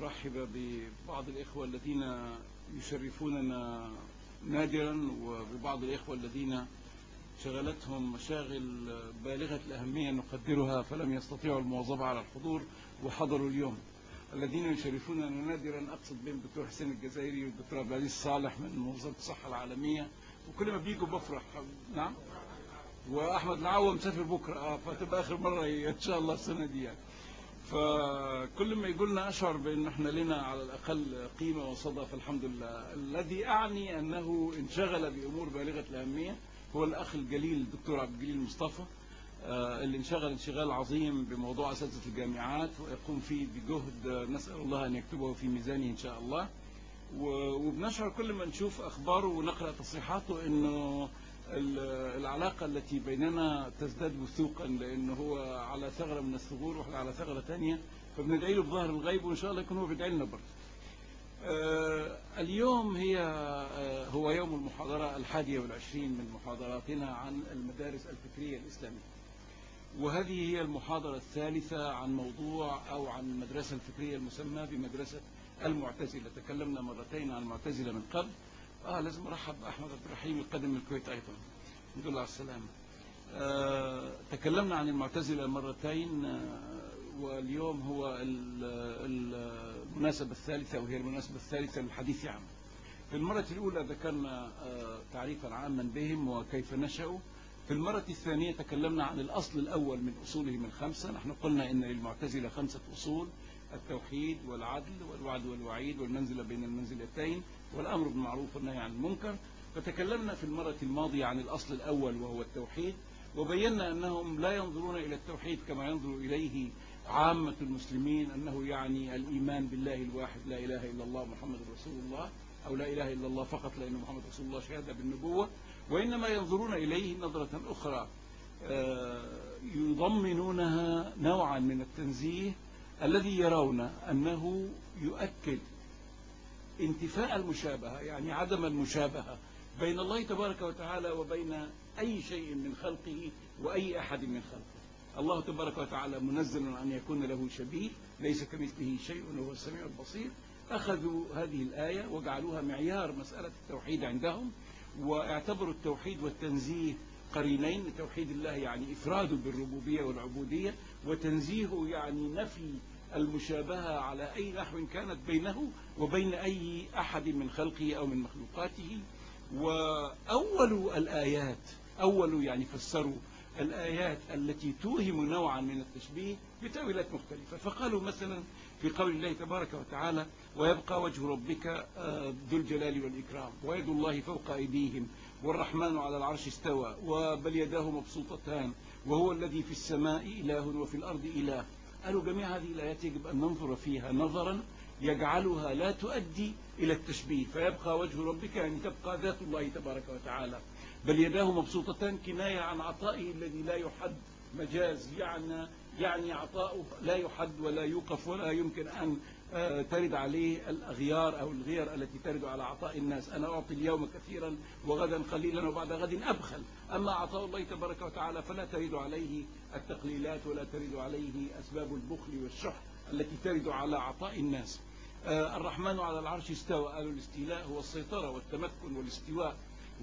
أرحب ببعض الإخوة الذين يشرفوننا نادرا وببعض الإخوة الذين شغلتهم مشاغل بالغة الأهمية نقدرها فلم يستطيعوا المواظبة على الحضور وحضروا اليوم الذين يشرفوننا نادرا أقصد بهم الدكتور حسين الجزائري والدكتور عبد العزيز صالح من منظمة الصحة العالمية وكل ما بيجوا بفرح نعم وأحمد العوا مسافر بكرة آه فتبقى آخر مرة إن شاء الله السنة دي يعني. فكل ما يقول لنا أشعر بأن احنا لنا على الأقل قيمة وصدى فالحمد لله الذي أعني أنه انشغل بأمور بالغة الأهمية هو الأخ الجليل الدكتور عبد الجليل مصطفى اللي انشغل انشغال عظيم بموضوع أساتذة الجامعات ويقوم فيه بجهد نسأل الله أن يكتبه في ميزانه إن شاء الله وبنشعر كل ما نشوف أخباره ونقرأ تصريحاته أنه العلاقة التي بيننا تزداد وثوقا لأنه هو على ثغرة من الثغور وإحنا على ثغرة ثانية فبندعي له بظهر الغيب وإن شاء الله يكون هو بيدعي لنا برضه. آه اليوم هي آه هو يوم المحاضرة الحادية والعشرين من محاضراتنا عن المدارس الفكرية الإسلامية وهذه هي المحاضرة الثالثة عن موضوع أو عن المدرسة الفكرية المسمى بمدرسة المعتزلة تكلمنا مرتين عن المعتزلة من قبل آه لازم أرحب بأحمد عبد الرحيم القادم من الكويت أيضا الحمد لله على السلامة آه تكلمنا عن المعتزلة مرتين آه واليوم هو المناسبة الثالثة وهي المناسبة الثالثة للحديث عنه في المرة الأولى ذكرنا آه تعريفا عاما بهم وكيف نشأوا في المرة الثانية تكلمنا عن الأصل الأول من أصولهم الخمسة نحن قلنا إن للمعتزلة خمسة أصول التوحيد والعدل والوعد والوعيد والمنزلة بين المنزلتين والأمر بالمعروف والنهي عن المنكر فتكلمنا في المرة الماضية عن الأصل الأول وهو التوحيد وبينا أنهم لا ينظرون إلى التوحيد كما ينظر إليه عامة المسلمين أنه يعني الإيمان بالله الواحد لا إله إلا الله محمد رسول الله أو لا إله إلا الله فقط لأن محمد رسول الله شهادة بالنبوة وإنما ينظرون إليه نظرة أخرى يضمنونها نوعا من التنزيه الذي يرون أنه يؤكد انتفاء المشابهة يعني عدم المشابهة بين الله تبارك وتعالى وبين أي شيء من خلقه وأي أحد من خلقه الله تبارك وتعالى منزل عن يكون له شبيه ليس كمثله شيء وهو السميع البصير أخذوا هذه الآية وجعلوها معيار مسألة التوحيد عندهم واعتبروا التوحيد والتنزيه قرينين توحيد الله يعني إفراده بالربوبية والعبودية وتنزيهه يعني نفي المشابهة على أي نحو كانت بينه وبين أي أحد من خلقه أو من مخلوقاته وأول الآيات أول يعني فسروا الآيات التي توهم نوعا من التشبيه بتأويلات مختلفة فقالوا مثلا في قول الله تبارك وتعالى ويبقى وجه ربك ذو الجلال والإكرام ويد الله فوق أيديهم والرحمن على العرش استوى وبل يداه مبسوطتان وهو الذي في السماء إله وفي الأرض إله قالوا جميع هذه الآيات يجب أن ننظر فيها نظرا يجعلها لا تؤدي إلى التشبيه فيبقى وجه ربك يعني تبقى ذات الله تبارك وتعالى بل يداه مبسوطتان كناية عن عطائه الذي لا يحد مجاز يعني يعني عطاؤه لا يحد ولا يوقف ولا يمكن أن ترد عليه الأغيار أو الغير التي ترد على عطاء الناس أنا أعطي اليوم كثيرا وغدا قليلا وبعد غد أبخل أما عطاء الله تبارك وتعالى فلا ترد عليه التقليلات ولا ترد عليه أسباب البخل والشح التي ترد على عطاء الناس الرحمن على العرش استوى قالوا الاستيلاء هو السيطرة والتمكن والاستواء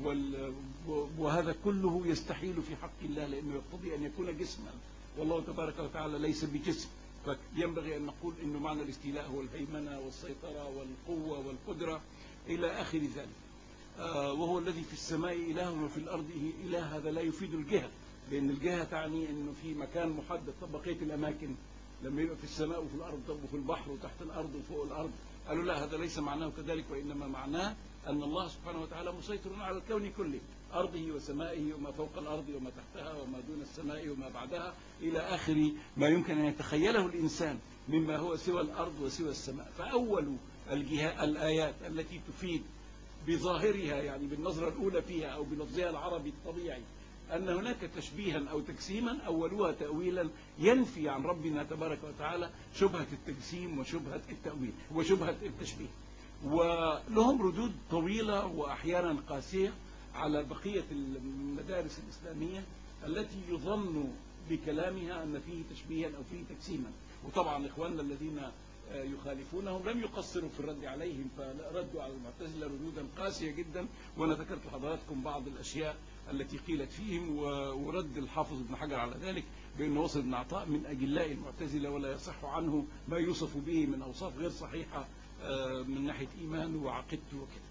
وهذا كله يستحيل في حق الله لأنه يقتضي أن يكون جسما والله تبارك وتعالى ليس بجسم فينبغي أن نقول أنه معنى الاستيلاء هو الهيمنة والسيطرة والقوة والقدرة إلى آخر ذلك آه وهو الذي في السماء إله وفي الأرض إله هذا لا يفيد الجهة لأن الجهة تعني أنه في مكان محدد طب بقية الأماكن لما يبقى في السماء وفي الأرض طب وفي البحر وتحت الأرض وفوق الأرض قالوا لا هذا ليس معناه كذلك وإنما معناه أن الله سبحانه وتعالى مسيطر على الكون كله أرضه وسمائه وما فوق الأرض وما تحتها وما دون السماء وما بعدها إلى آخر ما يمكن أن يتخيله الإنسان مما هو سوى الأرض وسوى السماء فأول الجهة الآيات التي تفيد بظاهرها يعني بالنظرة الأولى فيها أو بلفظها العربي الطبيعي أن هناك تشبيها أو تجسيما أولها تأويلا ينفي عن ربنا تبارك وتعالى شبهة التجسيم وشبهة التأويل وشبهة التشبيه ولهم ردود طويلة وأحيانا قاسية على بقية المدارس الإسلامية التي يظن بكلامها أن فيه تشبيها أو فيه تجسيما وطبعا إخواننا الذين آه، يخالفونهم لم يقصروا في الرد عليهم فردوا على المعتزلة ردودا قاسية جدا وأنا ذكرت لحضراتكم بعض الأشياء التي قيلت فيهم و- ورد الحافظ ابن حجر على ذلك بأنه وصل ابن عطاء من أجلاء المعتزلة ولا يصح عنه ما يوصف به من أوصاف غير صحيحة آه، من ناحية إيمانه وعقيدته وكده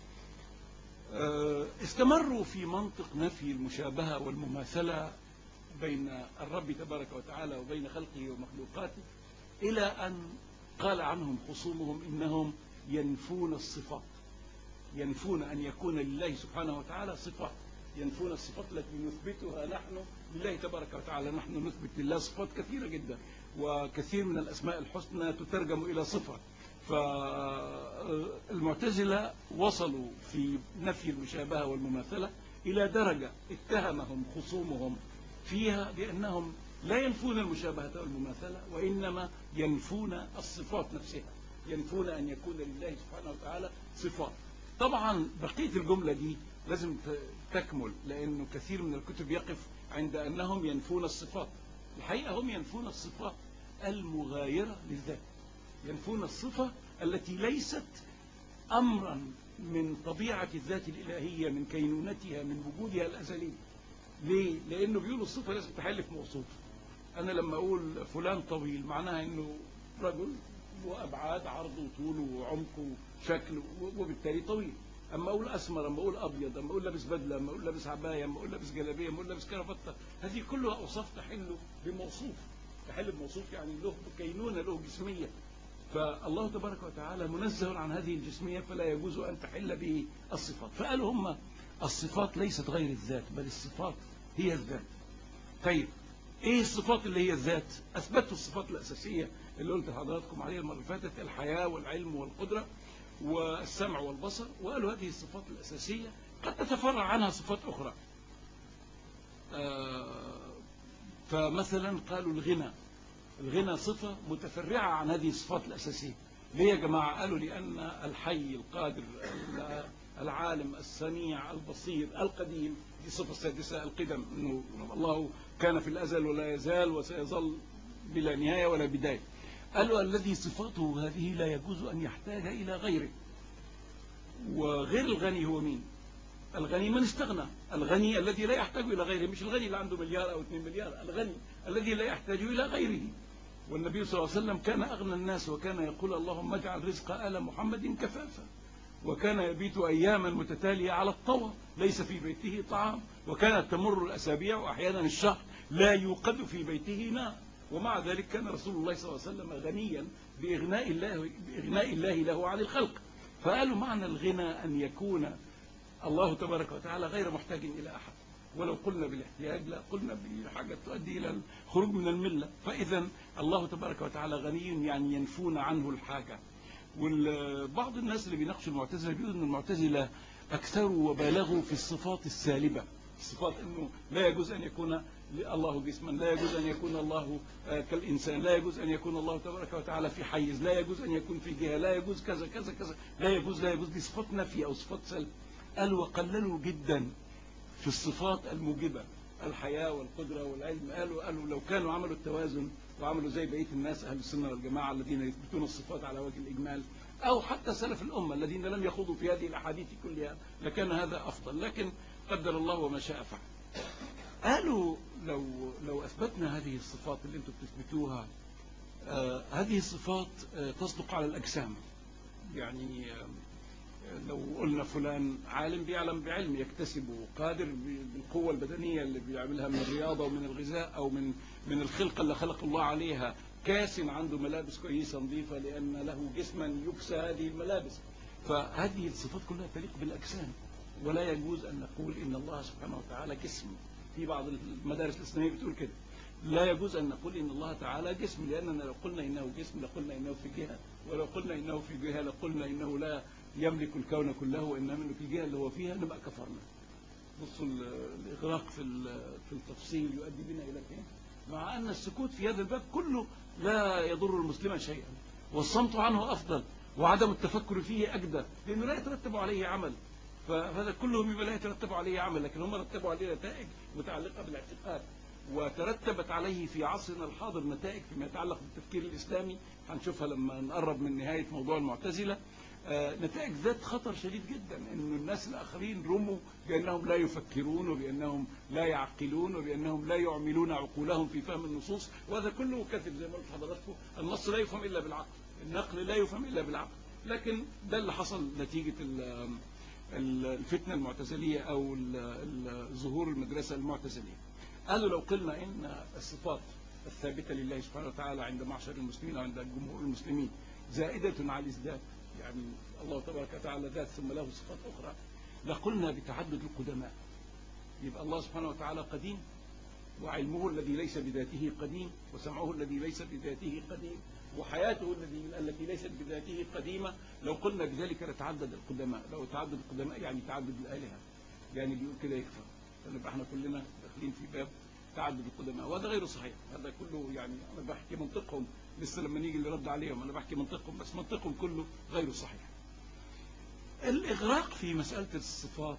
آه، استمروا في منطق نفي المشابهة والمماثلة بين الرب تبارك وتعالى وبين خلقه ومخلوقاته إلى أن قال عنهم خصومهم إنهم ينفون الصفات ينفون أن يكون لله سبحانه وتعالى صفات ينفون الصفات التي نثبتها نحن لله تبارك وتعالى نحن نثبت لله صفات كثيرة جدا وكثير من الأسماء الحسنى تترجم إلى صفة فالمعتزلة وصلوا في نفي المشابهة والمماثلة إلى درجة اتهمهم خصومهم فيها بأنهم لا ينفون المشابهة والمماثلة وإنما ينفون الصفات نفسها ينفون أن يكون لله سبحانه وتعالى صفات طبعا بقية الجملة دي لازم ت- تكمل لأنه كثير من الكتب يقف عند أنهم ينفون الصفات الحقيقة هم ينفون الصفات المغايرة للذات ينفون الصفة التي ليست أمرا من طبيعة الذات الإلهية من كينونتها من وجودها الأزلي ليه؟ لأنه بيقولوا الصفة لازم تحل في موصوف أنا لما أقول فلان طويل معناها أنه رجل وأبعاد عرضه وطوله وعمقه وشكله وبالتالي طويل أما أقول أسمر أما أقول أبيض أما أقول لابس بدلة أما أقول لابس عباية أما أقول لابس جلابية أما أقول لابس كرافتة هذه كلها أوصاف تحل بموصوف تحل بموصوف يعني له كينونة له جسمية فالله تبارك وتعالى منزه عن هذه الجسمية فلا يجوز أن تحل به الصفات فقالوا هم الصفات ليست غير الذات بل الصفات هي الذات طيب ايه الصفات اللي هي الذات اثبتوا الصفات الاساسيه اللي قلت لحضراتكم عليها المره اللي فاتت الحياه والعلم والقدره والسمع والبصر وقالوا هذه الصفات الاساسيه قد تتفرع عنها صفات اخرى آه، فمثلا قالوا الغنى الغنى صفه متفرعه عن هذه الصفات الاساسيه ليه يا جماعه قالوا لان الحي القادر العالم السميع البصير القديم دي صفه سادسه القدم انه الله كان في الازل ولا يزال وسيظل بلا نهايه ولا بدايه قالوا الذي صفاته هذه لا يجوز ان يحتاج الى غيره وغير الغني هو مين الغني من استغنى الغني الذي لا يحتاج إلى غيره مش الغني اللي عنده مليار أو 2 مليار الغني الذي لا يحتاج إلى غيره والنبي صلى الله عليه وسلم كان أغنى الناس وكان يقول اللهم اجعل رزق آل محمد كفافا وكان يبيت أياما متتالية على الطوى ليس في بيته طعام وكانت تمر الأسابيع وأحيانا الشهر لا يوقد في بيته نار ومع ذلك كان رسول الله صلى الله عليه وسلم غنيا بإغناء الله, بإغناء الله له عن الخلق فقالوا معنى الغنى أن يكون الله تبارك وتعالى غير محتاج إلى أحد ولو قلنا بالاحتياج لا قلنا بحاجة تؤدي إلى الخروج من الملة فإذا الله تبارك وتعالى غني يعني ينفون عنه الحاجة وبعض الناس اللي بيناقشوا المعتزلة بيقولوا أن المعتزلة أكثروا وبالغوا في الصفات السالبة الصفات أنه لا يجوز أن يكون الله جسما لا يجوز أن يكون الله آه، كالإنسان لا يجوز أن يكون الله تبارك وتعالى في حيز لا يجوز أن يكون في جهة لا يجوز كذا كذا كذا لا يجوز لا يجوز دي صفات نفي أو صفات سلب قالوا وقللوا جدا في الصفات الموجبة الحياة والقدرة والعلم قالوا قالوا لو كانوا عملوا التوازن وعملوا زي بقية الناس أهل السنة والجماعة الذين يثبتون الصفات على وجه الإجمال أو حتى سلف الأمة الذين لم يخوضوا في هذه الأحاديث كلها لكان هذا أفضل لكن قدر الله وما شاء فعل قالوا لو لو أثبتنا هذه الصفات اللي أنتم بتثبتوها آه هذه الصفات آه تصدق على الأجسام يعني آه لو قلنا فلان عالم بيعلم بعلم يكتسبه قادر بالقوة البدنية اللي بيعملها من الرياضة ومن الغذاء أو من من الخلقة اللي خلق الله عليها كاس عنده ملابس كويسة نظيفة لأن له جسما يكسى هذه الملابس فهذه الصفات كلها تليق بالأجسام ولا يجوز أن نقول إن الله سبحانه وتعالى جسم في بعض المدارس الإسلامية بتقول كده لا يجوز أن نقول إن الله تعالى جسم لأننا لو قلنا إنه جسم لقلنا إنه في جهة ولو قلنا إنه في جهة لقلنا إنه لا يملك الكون كله وإنما يملك الجهة اللي هو فيها نبقى كفرنا بصوا الإغراق في في التفصيل يؤدي بنا إلى فين مع أن السكوت في هذا الباب كله لا يضر المسلم شيئا والصمت عنه أفضل وعدم التفكر فيه أجدى لأنه لا يترتب عليه عمل فهذا كله مما لا يترتب عليه عمل لكن هم رتبوا عليه نتائج متعلقة بالاعتقاد وترتبت عليه في عصرنا الحاضر نتائج فيما يتعلق بالتفكير الإسلامي هنشوفها لما نقرب من نهاية موضوع المعتزلة آه، نتائج ذات خطر شديد جدا ان الناس الاخرين رموا بانهم لا يفكرون وبانهم لا يعقلون وبانهم لا يعملون عقولهم في فهم النصوص وهذا كله كذب زي ما قلت لحضراتكم النص لا يفهم الا بالعقل النقل لا يفهم الا بالعقل لكن ده اللي حصل نتيجه ال- ال- الفتنه المعتزليه او ال- ال- ظهور المدرسه المعتزليه قالوا لو قلنا ان الصفات الثابته لله سبحانه وتعالى عند معشر المسلمين وعند جمهور المسلمين زائده على الازداد يعني الله تبارك وتعالى ذات ثم له صفات أخرى لقلنا بتعدد القدماء يبقى الله سبحانه وتعالى قديم وعلمه الذي ليس بذاته قديم وسمعه الذي ليس بذاته قديم وحياته الذي التي ليست بذاته قديمة لو قلنا بذلك لتعدد القدماء لو تعدد القدماء يعني تعدد الآلهة يعني بيقول كده يكفى فنبقى احنا كلنا داخلين في باب تعدد القدماء وهذا غير صحيح هذا كله يعني انا بحكي منطقهم لسه لما نيجي نرد عليهم انا بحكي منطقهم بس منطقهم كله غير صحيح الاغراق في مساله الصفات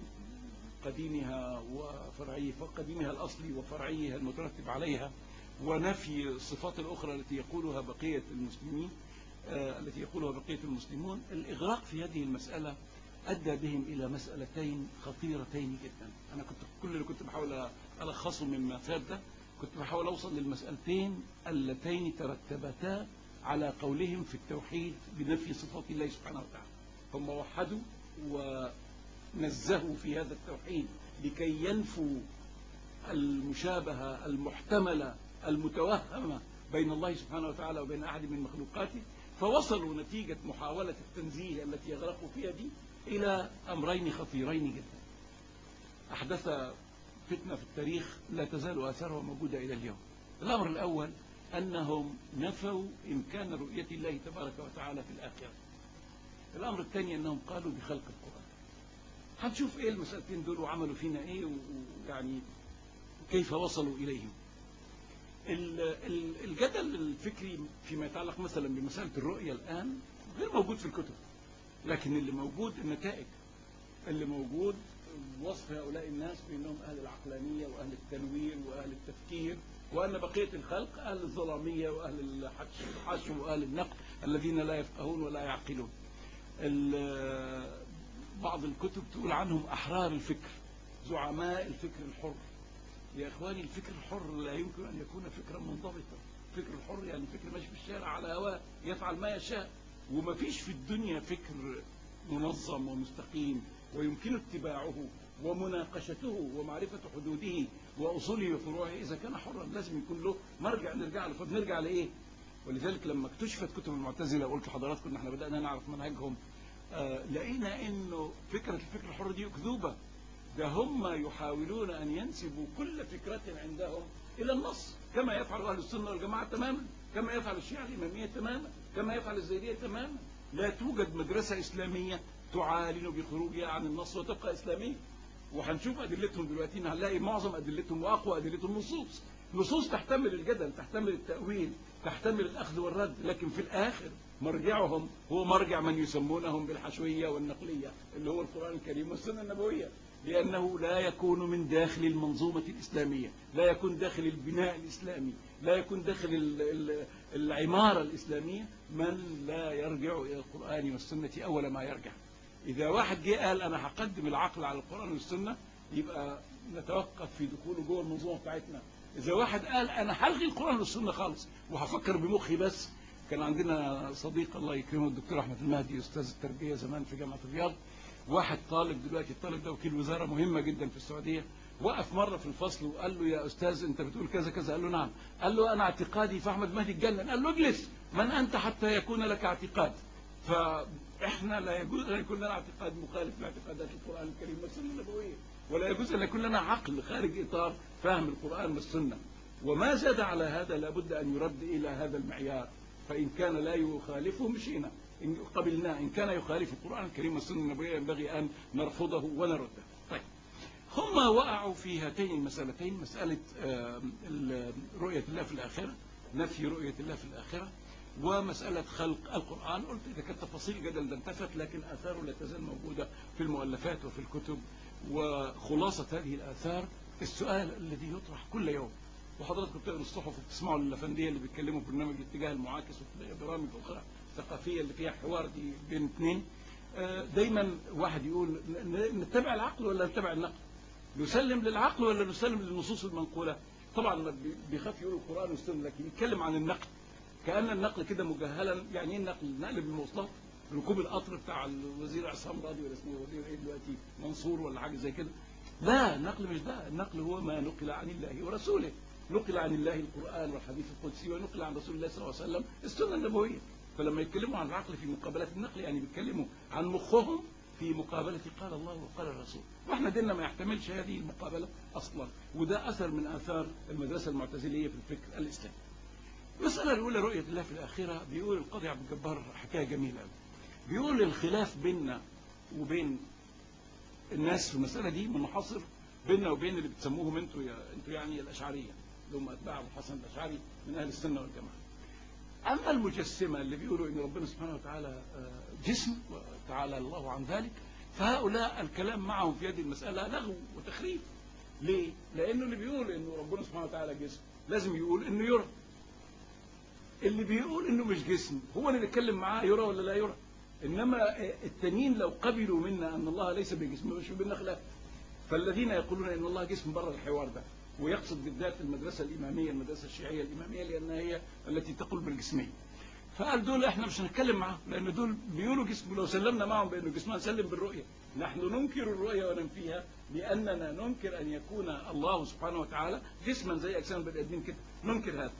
قديمها وفرعيه قديمها الاصلي وفرعيها المترتب عليها ونفي الصفات الاخرى التي يقولها بقيه المسلمين آه، التي يقولها بقيه المسلمون الاغراق في هذه المساله ادى بهم الى مسالتين خطيرتين جدا انا كنت كل اللي كنت بحاول الخصه مما فات ده كنت بحاول اوصل للمسالتين اللتين ترتبتا على قولهم في التوحيد بنفي صفات الله سبحانه وتعالى هم وحدوا ونزهوا في هذا التوحيد لكي ينفوا المشابهة المحتملة المتوهمة بين الله سبحانه وتعالى وبين أحد من مخلوقاته فوصلوا نتيجة محاولة التنزيه التي يغرقوا فيها دي إلى أمرين خطيرين جدا أحدث فتنة في التاريخ لا تزال آثارها موجودة إلى اليوم الأمر الأول أنهم نفوا إمكان رؤية الله تبارك وتعالى في الآخرة الأمر الثاني أنهم قالوا بخلق القرآن هنشوف إيه المسألتين دول وعملوا فينا إيه ويعني كيف وصلوا إليهم ال- ال- الجدل الفكري فيما يتعلق مثلا بمسألة الرؤية الآن غير موجود في الكتب لكن اللي موجود النتائج اللي موجود وصف هؤلاء الناس بأنهم أهل العقلانية وأهل التنوير وأهل التفكير وأن بقية الخلق أهل الظلامية وأهل الحش- الحشو وأهل النقد الذين لا يفقهون ولا يعقلون ال- بعض الكتب تقول عنهم أحرار الفكر زعماء الفكر الحر يا إخواني الفكر الحر لا يمكن أن يكون فكرا منضبطا الفكر الحر يعني فكر ماشي في الشارع على هواه يفعل ما يشاء وما فيش في الدنيا فكر منظم ومستقيم ويمكن اتباعه ومناقشته ومعرفة حدوده وأصوله وفروعه إذا كان حرا لازم يكون له مرجع نرجع له فبنرجع لإيه ولذلك لما اكتشفت كتب المعتزلة قلت لحضراتكم ان احنا بدأنا نعرف منهجهم آه لقينا انه فكرة الفكر الحر دي أكذوبة ده هم يحاولون أن ينسبوا كل فكرة عندهم إلى النص كما يفعل أهل السنة والجماعة تماما كما يفعل الشيعة الإمامية تماما كما يفعل الزيدية تماما لا توجد مدرسة إسلامية تعالن بخروجها عن النص وتبقى إسلامية وهنشوف أدلتهم دلوقتي هنلاقي معظم أدلتهم وأقوى أدلتهم نصوص نصوص تحتمل الجدل تحتمل التأويل تحتمل الأخذ والرد لكن في الآخر مرجعهم هو مرجع من يسمونهم بالحشوية والنقلية اللي هو القرآن الكريم والسنة النبوية لأنه لا يكون من داخل المنظومة الإسلامية لا يكون داخل البناء الإسلامي لا يكون داخل ال- ال- العمارة الإسلامية من لا يرجع إلى القرآن والسنة أول ما يرجع إذا واحد جه قال أنا هقدم العقل على القرآن والسنة يبقى نتوقف في دخوله جوه المنظومة بتاعتنا إذا واحد قال أنا هلغي القرآن والسنة خالص وهفكر بمخي بس كان عندنا صديق الله يكرمه الدكتور أحمد المهدي أستاذ التربية زمان في جامعة الرياض واحد طالب دلوقتي الطالب ده وكيل وزارة مهمة جدا في السعودية وقف مرة في الفصل وقال له يا أستاذ أنت بتقول كذا كذا قال له نعم قال له أنا اعتقادي في أحمد مهدي اتجنن قال له اجلس من أنت حتى يكون لك اعتقاد فإحنا لا يجوز أن يكون لنا اعتقاد مخالف لاعتقادات القرآن الكريم والسنة النبوية ولا يجوز أن يكون لنا عقل خارج إطار فهم القرآن والسنة وما زاد على هذا لابد أن يرد إلى هذا المعيار فإن كان لا يخالفه مشينا إن قبلناه إن كان يخالف القرآن الكريم والسنة النبوية ينبغي أن نرفضه ونرده طيب هم وقعوا في هاتين المسألتين مسألة آه، ال- رؤية الله في الآخرة نفي رؤية الله في الآخرة ومسألة خلق القرآن قلت إذا كانت تفاصيل الجدل ده انتفت لكن آثاره لا تزال موجودة في المؤلفات وفي الكتب وخلاصة هذه الآثار السؤال الذي يطرح كل يوم وحضراتكم بتقروا الصحف وبتسمعوا الافنديه اللي بيتكلموا في برنامج الاتجاه المعاكس وبرامج اخرى ثقافيه اللي فيها حوار دي بين اثنين آه، دايما واحد يقول ن- ن- نتبع العقل ولا نتبع النقل نسلم للعقل ولا نسلم للنصوص المنقوله طبعا ما بي- بيخاف يقول القران والسنه لكن يتكلم عن النقل كان النقل كده مجهلا يعني ايه النقل النقل بالمواصلات ركوب القطر بتاع الوزير عصام راضي ولا اسمه وزير ايه دلوقتي منصور ولا حاجه زي كده لا النقل مش ده النقل هو ما نقل عن الله ورسوله نقل عن الله القرآن والحديث القدسي ونقل عن رسول الله صلى الله عليه وسلم السنة النبوية فلما يتكلموا عن العقل في مقابلة النقل يعني بيتكلموا عن مخهم في مقابلة قال الله وقال الرسول واحنا ديننا ما يحتملش هذه المقابلة أصلا وده أثر من آثار المدرسة المعتزلية في الفكر الإسلامي المسألة الأولى رؤية الله في الآخرة بيقول القاضي عبد الجبار حكاية جميلة أوي. بيقول الخلاف بيننا وبين الناس في المسألة دي منحصر بيننا وبين اللي بتسموهم انتوا يا انتوا يعني الأشعرية اللي هم أتباع أبو الحسن الأشعري من أهل السنة والجماعة. أما المجسمة اللي بيقولوا إن ربنا سبحانه وتعالى آه، جسم وتعالى الله عن ذلك فهؤلاء الكلام معهم في هذه المسألة لغو وتخريف. ليه؟ لأنه اللي بيقول إنه ربنا سبحانه وتعالى جسم لازم يقول إنه يرى. اللي بيقول إنه مش جسم هو اللي بيتكلم معاه يرى ولا لا يرى. إنما التانيين لو قبلوا منا أن الله ليس بجسم مش بيننا خلاف. فالذين يقولون ان الله جسم بره الحوار ده ويقصد بالذات المدرسه الاماميه المدرسه الشيعيه الاماميه لانها هي التي تقول بالجسميه فقال دول احنا مش هنتكلم معاهم لان دول بيقولوا جسم لو سلمنا معهم بانه جسم هنسلم بالرؤيه نحن ننكر الرؤيه وننفيها لاننا ننكر ان يكون الله سبحانه وتعالى جسما زي اجسام البني ادمين كده ننكر هذا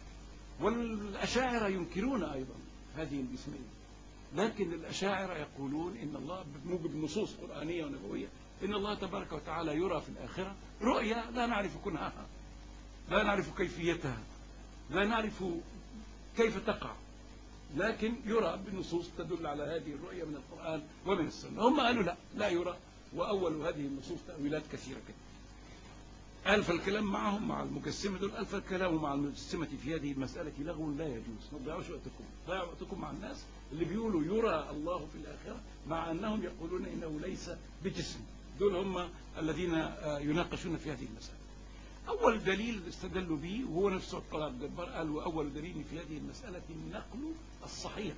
والاشاعره ينكرون ايضا هذه الجسميه لكن الأشاعرة يقولون إن الله بموجب نصوص قرآنية ونبوية إن الله تبارك وتعالى يرى في الآخرة رؤيا لا نعرف كنهاها لا نعرف كيفيتها لا نعرف كيف تقع لكن يرى بنصوص تدل على هذه الرؤية من القرآن ومن السنة هم قالوا لا لا يرى وأول هذه النصوص تأويلات كثيرة كده ألف الكلام معهم مع المجسمة دول ألف الكلام مع المجسمة في هذه المسألة لغو لا يجوز ما تضيعوش وقتكم ضيعوا وقتكم مع الناس اللي بيقولوا يرى الله في الآخرة مع أنهم يقولون إنه ليس بجسم دول هم الذين آه، يناقشون في هذه المسألة أول دليل استدلوا به وهو نفسه قال عبد الجبار قال وأول دليل في هذه المسألة النقل الصحيح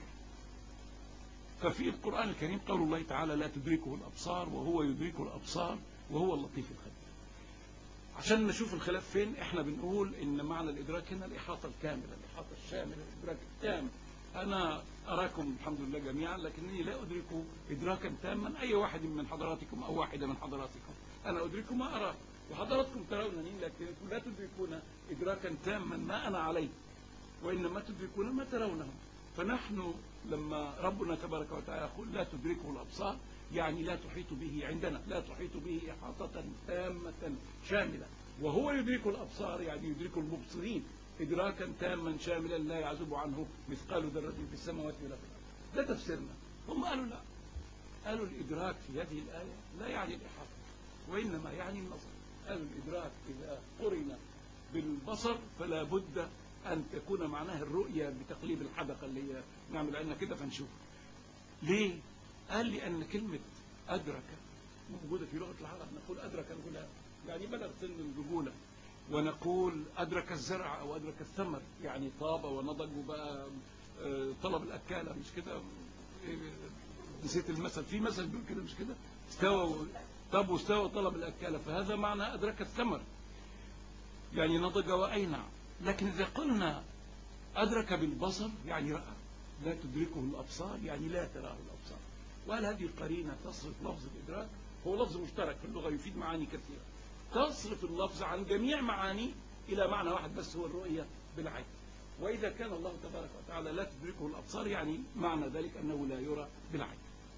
ففي القرآن الكريم قول الله تعالى لا تدركه الأبصار وهو يدرك الأبصار وهو اللطيف الخبير عشان نشوف الخلاف فين احنا بنقول ان معنى الادراك هنا الاحاطه الكامله الاحاطه الشامله الادراك التام انا اراكم الحمد لله جميعا لكنني لا ادرك ادراكا تاما اي واحد من حضراتكم او واحده من حضراتكم انا ادرك ما اراه وحضراتكم ترونني لكنكم لا تدركون ادراكا تاما ما انا عليه وانما تدركون ما ترونه فنحن لما ربنا تبارك وتعالى يقول لا تدركه الابصار يعني لا تحيط به عندنا لا تحيط به إحاطة تامة شاملة وهو يدرك الأبصار يعني يدرك المبصرين إدراكا تاما شاملا لا يعزب عنه مثقال ذرة في السماوات ولا في الأرض ده تفسيرنا هم قالوا لا قالوا الإدراك في هذه الآية لا يعني الإحاطة وإنما يعني النظر قالوا الإدراك إذا قرن بالبصر فلا بد أن تكون معناها الرؤية بتقليب الحدقة اللي هي نعمل عنا كده فنشوف ليه؟ قال لي أن كلمة أدرك موجودة في لغة العرب نقول أدرك الغلام يعني بلغ سن الرجولة ونقول أدرك الزرع أو أدرك الثمر يعني طاب ونضج وبقى آه، طلب الأكالة مش كده آه، نسيت المثل في مثل بيقول كده مش كده استوى طاب واستوى طلب الأكالة فهذا معنى أدرك الثمر يعني نضج وأينع لكن إذا قلنا أدرك بالبصر يعني رأى لا تدركه الأبصار يعني لا تراه الأبصار وهل هذه القرينة تصرف لفظ الإدراك هو لفظ مشترك في اللغة يفيد معاني كثيرة تصرف اللفظ عن جميع معانيه إلى معنى واحد بس هو الرؤية بالعين وإذا كان الله تبارك وتعالى لا تدركه الأبصار يعني معنى ذلك أنه لا يرى بالعين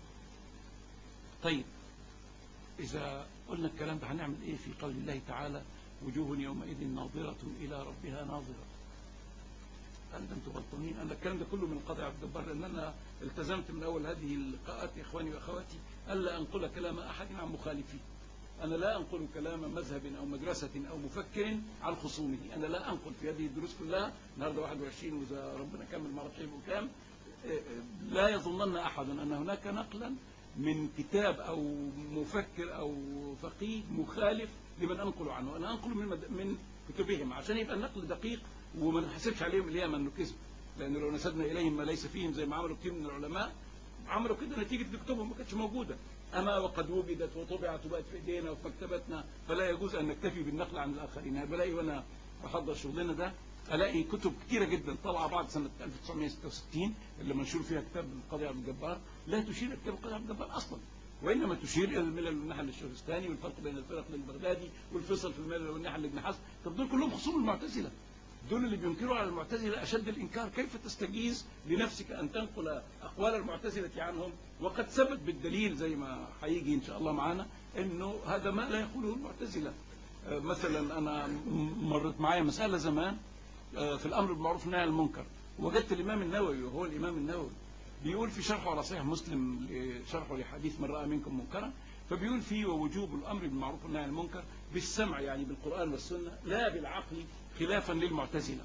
طيب إذا قلنا الكلام ده هنعمل إيه في قول الله تعالى وجوه يومئذ ناظرة إلى ربها ناظرة قال ده انتوا غلطانين انا الكلام ده كله من القاضي عبد الجبار لان انا التزمت من اول هذه اللقاءات يا اخواني واخواتي الا انقل كلام احد عن مخالفيه انا لا انقل كلام مذهب او مدرسه او مفكر عن خصومه انا لا انقل في هذه الدروس كلها النهارده 21 واذا ربنا كمل ما اعرفش يبقوا كام لا يظنن احد ان هناك نقلا من كتاب أو مفكر أو فقيه مخالف لمن أنقل عنه أنا أنقل من, مد- من كتبهم عشان يبقى النقل دقيق وما نحسبش عليهم اليمن انه كذب لأنه لو نسبنا إليهم ما ليس فيهم زي ما عملوا كتير من العلماء عملوا كده نتيجة كتبهم ما كانتش موجودة أما وقد وجدت وطبعت وبقت في إيدينا وفي مكتبتنا فلا يجوز أن نكتفي بالنقل عن الآخرين يعني بلاقي وأنا بحضر شغلنا ده ألاقي كتب كتيرة جدا طالعة بعد سنة 1966 اللي منشور فيها كتاب القاضي عبد الجبار لا تشير إلى كتاب القاضي عبد الجبار أصلا وإنما تشير إلى الملل والنحل للشهرستاني والفرق بين الفرق للبغدادي والفصل في الملل والنحل لابن حزم طب دول كلهم خصوم المعتزلة دول اللي بينكروا على المعتزلة أشد الإنكار كيف تستجيز لنفسك أن تنقل أقوال المعتزلة عنهم وقد ثبت بالدليل زي ما هيجي إن شاء الله معانا أنه هذا ما لا يقوله المعتزلة آه، مثلا أنا م- مرت معايا مسألة زمان آه، في الأمر بالمعروف والنهي عن المنكر وجدت الإمام النووي وهو الإمام النووي بيقول في شرحه على صحيح مسلم شرحه لحديث من رأى منكم منكرا فبيقول فيه ووجوب الأمر بالمعروف والنهي عن المنكر بالسمع يعني بالقرآن والسنة لا بالعقل خلافا للمعتزلة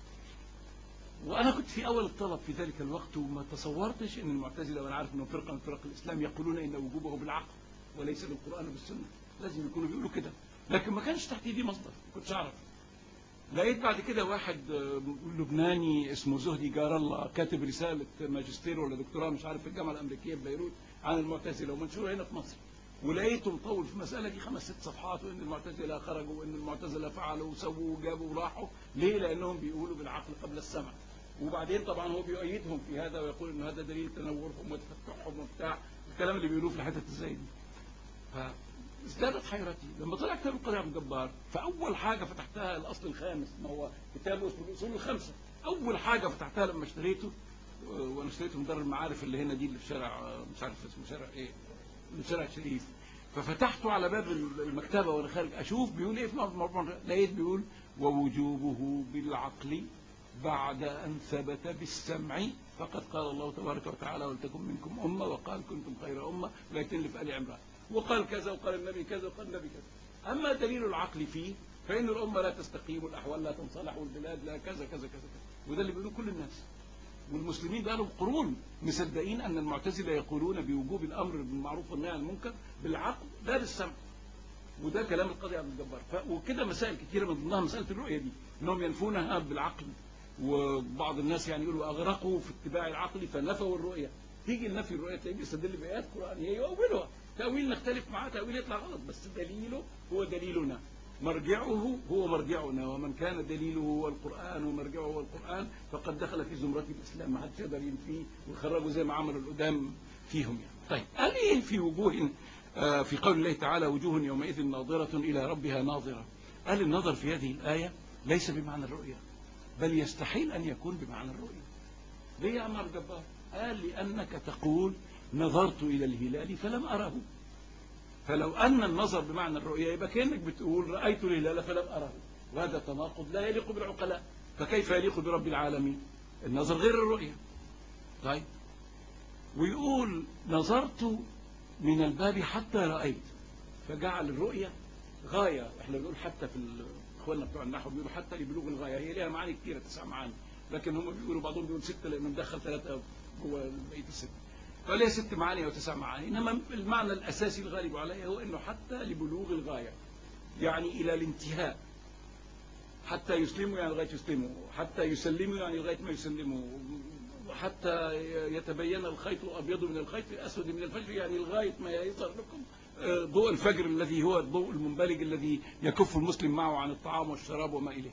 وأنا كنت في أول الطلب في ذلك الوقت وما تصورتش أن المعتزلة وأنا عارف أنه فرقة من فرق الإسلام يقولون إن وجوبه بالعقل وليس بالقرآن وبالسنة لازم يكونوا بيقولوا كده لكن ما كانش تحت ايدي مصدر ما كنتش أعرف لقيت بعد كده واحد آه، لبناني اسمه زهدي جار الله كاتب رسالة ماجستير ولا دكتوراه مش عارف في الجامعة الأمريكية في بيروت عن المعتزلة ومنشورة هنا في مصر ولقيته مطول في المسألة دي خمس ست صفحات وإن المعتزلة خرجوا وإن المعتزلة فعلوا وسووا وجابوا وراحوا ليه؟ لأنهم بيقولوا بالعقل قبل السمع وبعدين طبعا هو بيؤيدهم في هذا ويقول إن هذا دليل تنورهم وتفتحهم وبتاع الكلام اللي بيقولوه في الحتت الزي دي فازدادت حيرتي لما طلع كتاب القاضي عبد الجبار فاول حاجه فتحتها الاصل الخامس ما هو كتاب اسمه الاصول الخمسه اول حاجه فتحتها لما اشتريته آه، وانا اشتريته من دار المعارف اللي هنا دي اللي في شارع آه، مش عارف اسمه شارع ايه من شارع شريف ففتحته على باب المكتبه وانا خارج اشوف بيقول ايه في الموضوع لقيت بيقول ووجوبه بالعقل بعد أن ثبت بالسمع فقد قال الله تبارك وتعالى ولتكن منكم أمة وقال كنتم خير أمة لكن في آل عمران وقال كذا وقال النبي كذا وقال النبي كذا أما دليل العقل فيه فإن الأمة لا تستقيم والأحوال لا تنصلح والبلاد لا كذا كذا كذا, كذا. وده اللي بيقولوه كل الناس والمسلمين بقى لهم قرون مصدقين أن المعتزلة يقولون بوجوب الأمر بالمعروف والنهي عن المنكر بالعقل لا بالسمع وده كلام القاضي عبد الجبار ف- وكده مسائل كثيرة من ضمنها مسألة الرؤية دي انهم ينفونها بالعقل وبعض الناس يعني يقولوا اغرقوا في اتباع العقل فنفوا الرؤية تيجي النفي الرؤية تلاقيه بيستدل بآيات قرآنية يؤولها تأويل نختلف معاه تأويل يطلع غلط بس دليله هو دليلنا مرجعه هو مرجعنا ومن كان دليله هو القرآن ومرجعه هو القرآن فقد دخل في زمرة الإسلام ما حدش يقدر ينفيه ويخرجوا زي ما عملوا القدام فيهم يعني طيب قال ايه في وجوه آه، في قول الله تعالى وجوه يومئذ ناظرة إلى ربها ناظرة قال النظر في هذه الآية ليس بمعنى الرؤية بل يستحيل أن يكون بمعنى الرؤية ليه يا عمر الجبار قال لأنك تقول نظرت إلى الهلال فلم أره فلو أن النظر بمعنى الرؤية يبقى كأنك بتقول رأيت الهلال فلم أره وهذا تناقض لا يليق بالعقلاء فكيف يليق برب العالمين النظر غير الرؤية طيب ويقول نظرت من الباب حتى رأيت فجعل الرؤية غاية احنا بنقول حتى في ال- اخواننا بتوع النحو بيقولوا حتى لبلوغ الغاية هي ليها معاني كتيرة تسع معاني لكن هم بيقولوا بعضهم بيقول ستة لأنه مدخل ثلاثة جوه بقية الستة فليها ست معاني أو تسع معاني إنما المعنى الأساسي الغالب عليه هو إنه حتى لبلوغ الغاية يعني إلى الانتهاء حتى يسلموا يعني لغاية يسلموا حتى يسلموا يعني لغاية ما يسلموا حتى يتبين الخيط الأبيض من الخيط الأسود من الفجر يعني لغاية ما يظهر لكم آه، ضوء الفجر الذي هو الضوء المنبلج الذي يكف المسلم معه عن الطعام والشراب وما إليه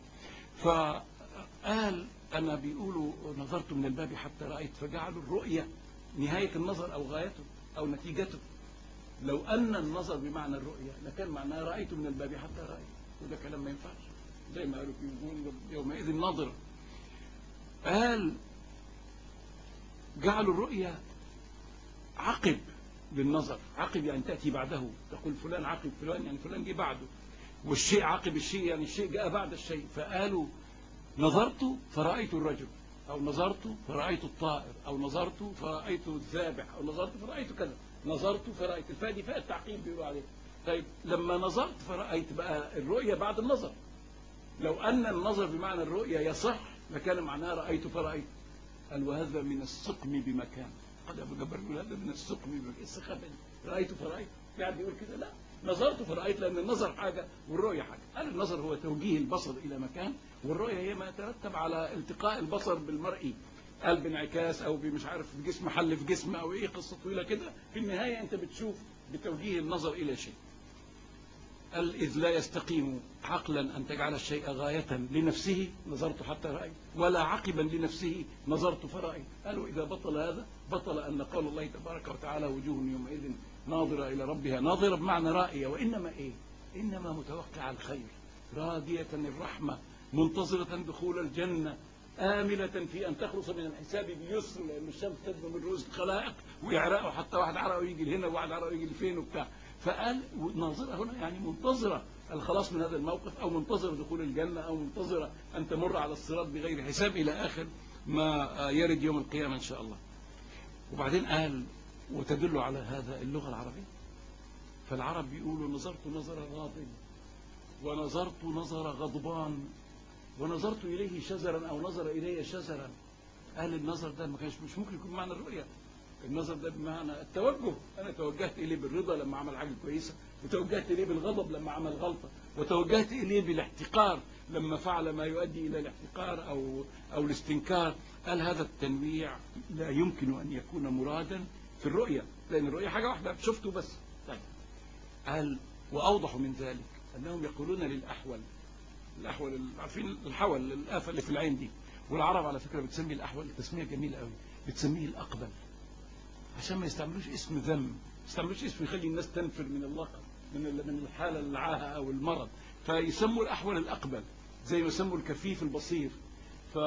فقال أنا بيقولوا نظرت من الباب حتى رأيت فجعلوا الرؤية نهاية النظر أو غايته أو نتيجته لو أن النظر بمعنى الرؤية لكان معناه رأيت من الباب حتى رأيت وده كلام ما ينفعش زي ما قالوا في وجوه يومئذ ناظرة قال جعلوا الرؤية عقب للنظر عقب يعني تأتي بعده تقول فلان عقب فلان يعني فلان جه بعده والشيء عقب الشيء يعني الشيء جاء بعد الشيء فقالوا نظرت فرأيت الرجل أو نظرت فرأيت الطائر أو نظرت فرأيت الذابح أو نظرت فرأيت كذا نظرت فرأيت الفاء دي فاء التعقيب بيقولوا عليه طيب لما نظرت فرأيت بقى الرؤية بعد النظر لو أن النظر بمعنى الرؤية يصح لكان معناه رأيت فرأيت قال وهذا من السقم بمكان معقده ابو جبار يقول هذا من السقم السخافه رايت فرايت يعني يقول كده لا نظرت فرأيت لأن النظر حاجة والرؤية حاجة قال النظر هو توجيه البصر إلى مكان والرؤية هي ما يترتب على التقاء البصر بالمرئي قال بانعكاس أو مش عارف في جسم حل في جسم أو إيه قصة طويلة كده في النهاية أنت بتشوف بتوجيه النظر إلى شيء قال إذ لا يستقيم عقلا أن تجعل الشيء غاية لنفسه نظرت حتى رأيت ولا عقبا لنفسه نظرت فرأيت قالوا إذا بطل هذا بطل أن قول الله تبارك وتعالى وجوه يومئذ ناظرة إلى ربها ناظرة بمعنى رائية وإنما إيه إنما متوقع الخير راضية الرحمة منتظرة دخول الجنة آملة في أن تخلص من الحساب بيسر لأن الشمس تدنو من رؤوس الخلائق ويعرقوا حتى واحد عرقه يجي لهنا وواحد عرقه يجي لفين وبتاع فقال ناظرة هنا يعني منتظرة الخلاص من هذا الموقف أو منتظرة دخول الجنة أو منتظرة أن تمر على الصراط بغير حساب إلى آخر ما يرد يوم القيامة إن شاء الله وبعدين قال وتدل على هذا اللغة العربية فالعرب بيقولوا نظرت نظر غاضب ونظرت نظر غضبان ونظرت إليه شزرا أو نظر إلي شزرا قال النظر ده ما كانش مش ممكن يكون معنى الرؤية النظر ده بمعنى التوجه أنا توجهت إليه بالرضا لما عمل حاجة كويسة وتوجهت إليه بالغضب لما عمل غلطة وتوجهت إليه بالاحتقار لما فعل ما يؤدي إلى الاحتقار أو أو الاستنكار قال هذا التنويع لا يمكن أن يكون مرادا في الرؤية لأن الرؤية حاجة واحدة شفته بس طيب قال وأوضح من ذلك أنهم يقولون للأحول الأحول عارفين الحول الآفة اللي في العين دي والعرب على فكرة بتسمي الأحول تسمية جميلة قوي بتسميه الأقبل عشان ما يستعملوش اسم ذم ما يستعملوش اسم يخلي الناس تنفر من اللقب من من الحالة العاهة أو المرض فيسموا الأحول الأقبل زي ما يسموا الكفيف البصير ف...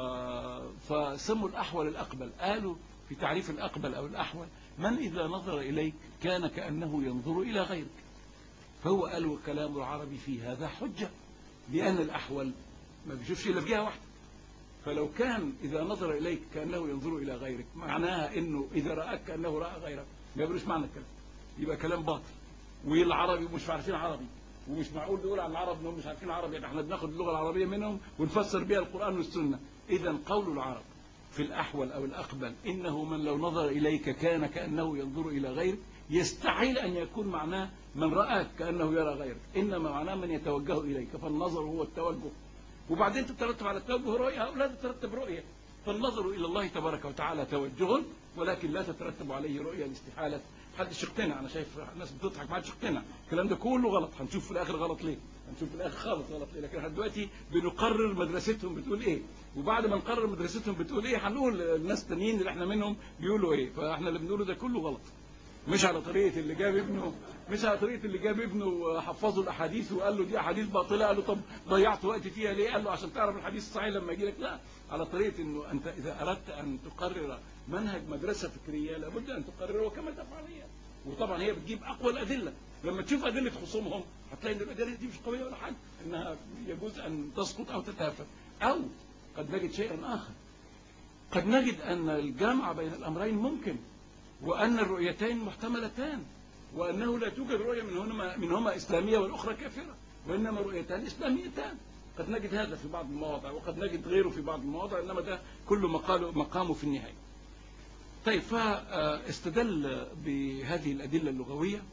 فسموا الأحول الأقبل قالوا في تعريف الأقبل أو الأحول من إذا نظر إليك كان كأنه ينظر إلى غيرك فهو قال كلام العربي في هذا حجة لأن الأحول ما بيشوفش إلا بجهة واحدة فلو كان إذا نظر إليك كأنه ينظر إلى غيرك معناها إنه إذا رأك كأنه رأى غيرك ما يقولوش معنى الكلام يبقى كلام باطل والعربي مش عارفين عربي ومش معقول نقول عن العرب انهم مش عارفين عربي يعني احنا بناخد اللغه العربيه منهم ونفسر بها القران والسنه اذا قول العرب في الأحول أو الأقبل إنه من لو نظر إليك كان كأنه ينظر إلى غيرك يستحيل أن يكون معناه من رآك كأنه يرى غيرك إنما معناه من يتوجه إليك فالنظر هو التوجه وبعدين تترتب على التوجه رؤية أو لا تترتب رؤية فالنظر إلى الله تبارك وتعالى توجه ولكن لا تترتب عليه رؤية لاستحالة حدش يقتنع أنا شايف الناس بتضحك ما حدش يقتنع الكلام ده كله غلط هنشوف في الآخر غلط ليه هنشوف في الآخر خالص غلط ليه لكن احنا دلوقتي بنقرر مدرستهم بتقول إيه وبعد ما نقرر مدرستهم بتقول إيه هنقول الناس التانيين اللي احنا منهم بيقولوا إيه فاحنا اللي بنقوله ده كله غلط مش على طريقة اللي جاب ابنه مش على طريقة اللي جاب ابنه وحفظه الأحاديث وقال له دي أحاديث باطلة قال له طب ضيعت وقت فيها ليه قال له عشان تعرف الحديث الصحيح لما يجي لك لا على طريقة انه انت اذا اردت ان تقرر منهج مدرسة فكرية لابد ان تقرره كما تفعل هي وطبعا هي بتجيب اقوى الادلة لما تشوف ادلة خصومهم هتلاقي ان الادلة دي مش قوية ولا حاجة انها يجوز ان تسقط او تتافه او قد نجد شيئا اخر قد نجد ان الجمع بين الامرين ممكن وان الرؤيتين محتملتان وانه لا توجد رؤية منهما منهما اسلامية والاخرى كافرة وانما رؤيتان اسلاميتان قد نجد هذا في بعض المواضع وقد نجد غيره في بعض المواضع إنما ده كله مقاله مقامه في النهاية طيب فاستدل بهذه الأدلة اللغوية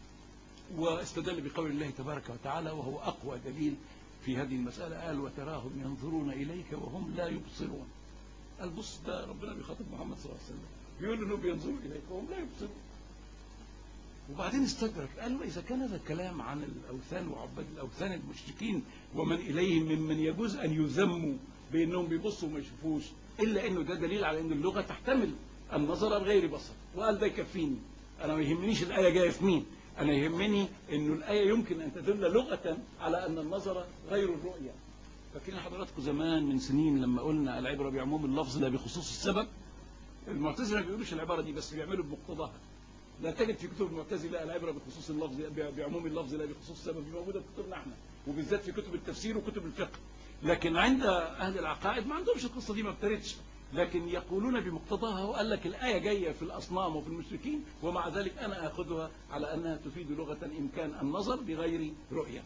واستدل بقول الله تبارك وتعالى وهو أقوى دليل في هذه المسألة قال وتراهم ينظرون إليك وهم لا يبصرون قال بص ده ربنا بيخاطب محمد صلى الله عليه وسلم بيقول انه بينظروا إليك وهم لا يبصرون وبعدين استدرك قال له إذا كان هذا الكلام عن الأوثان وعباد الأوثان المشركين ومن إليهم ممن يجوز أن يذموا بأنهم بيبصوا وما يشوفوش إلا أنه ده دليل على أن اللغة تحتمل النظر بغير بصر وقال ده يكفيني أنا ما يهمنيش الآية جاية في مين أنا يهمني أنه الآية يمكن أن تدل لغة على أن النظر غير الرؤية فاكرين حضراتكم زمان من سنين لما قلنا العبرة بعموم اللفظ لا بخصوص السبب المعتزلة ما بيقولوش العبارة دي بس بيعملوا بمقتضاها لا تجد في كتب المعتزلة العبرة بخصوص اللفظ بعموم اللفظ لا بخصوص السبب دي موجودة في كتبنا احنا وبالذات في كتب التفسير وكتب الفقه لكن عند أهل العقائد ما عندهمش القصة دي ما ابتدتش لكن يقولون بمقتضاها وقال لك الآية جاية في الأصنام وفي المشركين ومع ذلك أنا أخذها على أنها تفيد لغة إمكان النظر بغير رؤية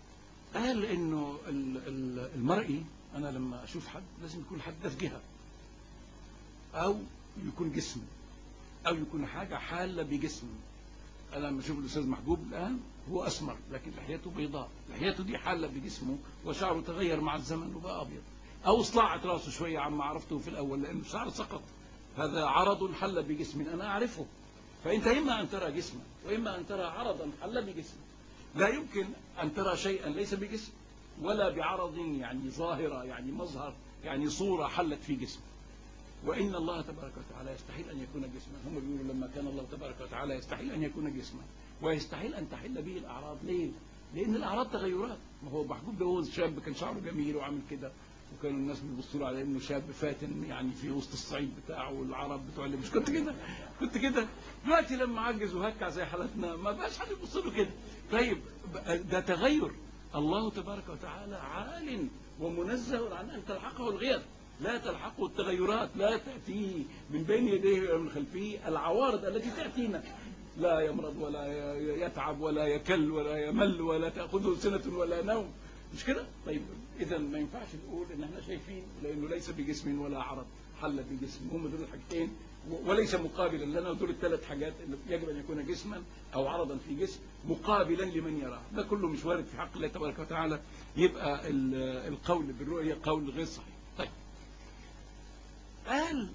قال إنه المرئي أنا لما أشوف حد لازم يكون حد ده في جهة أو يكون جسم أو يكون حاجة حالة بجسم أنا لما أشوف الأستاذ محبوب الآن هو أسمر لكن لحيته بيضاء لحيته دي حالة بجسمه وشعره تغير مع الزمن وبقى أبيض أو اصلعت راسه شوية عما عرفته في الأول لأن الشعر سقط هذا عرض حل بجسم أنا أعرفه فأنت إما أن ترى جسما وإما أن ترى عرضا حل بجسم لا يمكن أن ترى شيئا ليس بجسم ولا بعرض يعني ظاهرة يعني مظهر يعني صورة حلت في جسم وإن الله تبارك وتعالى يستحيل أن يكون جسما هم بيقولوا لما كان الله تبارك وتعالى يستحيل أن يكون جسما ويستحيل أن تحل به الأعراض ليه؟ لأن الأعراض تغيرات ما هو محبوب ده هو شاب كان شعره جميل وعامل كده وكانوا الناس بيبصوا له على انه شاب فاتن يعني في وسط الصعيد بتاعه والعرب بتوع اللي مش كنت كده كنت كده دلوقتي لما عجز وهكع زي حالتنا ما بقاش حد يبص له كده طيب ده تغير الله تبارك وتعالى عال ومنزه عن ان تلحقه الغير لا تلحقه التغيرات لا تأتيه من بين يديه ومن خلفه العوارض التي تأتينا لا يمرض ولا يتعب ولا يكل ولا يمل ولا تأخذه سنة ولا نوم مش كده طيب اذا ما ينفعش نقول ان احنا شايفين لانه ليس بجسم ولا عرض حل بجسم هم دول الحاجتين وليس مقابلا لنا دول الثلاث حاجات اللي يجب ان يكون جسما او عرضا في جسم مقابلا لمن يراه ده كله مش وارد في حق الله تبارك وتعالى يبقى القول بالرؤيه قول غير صحيح طيب قال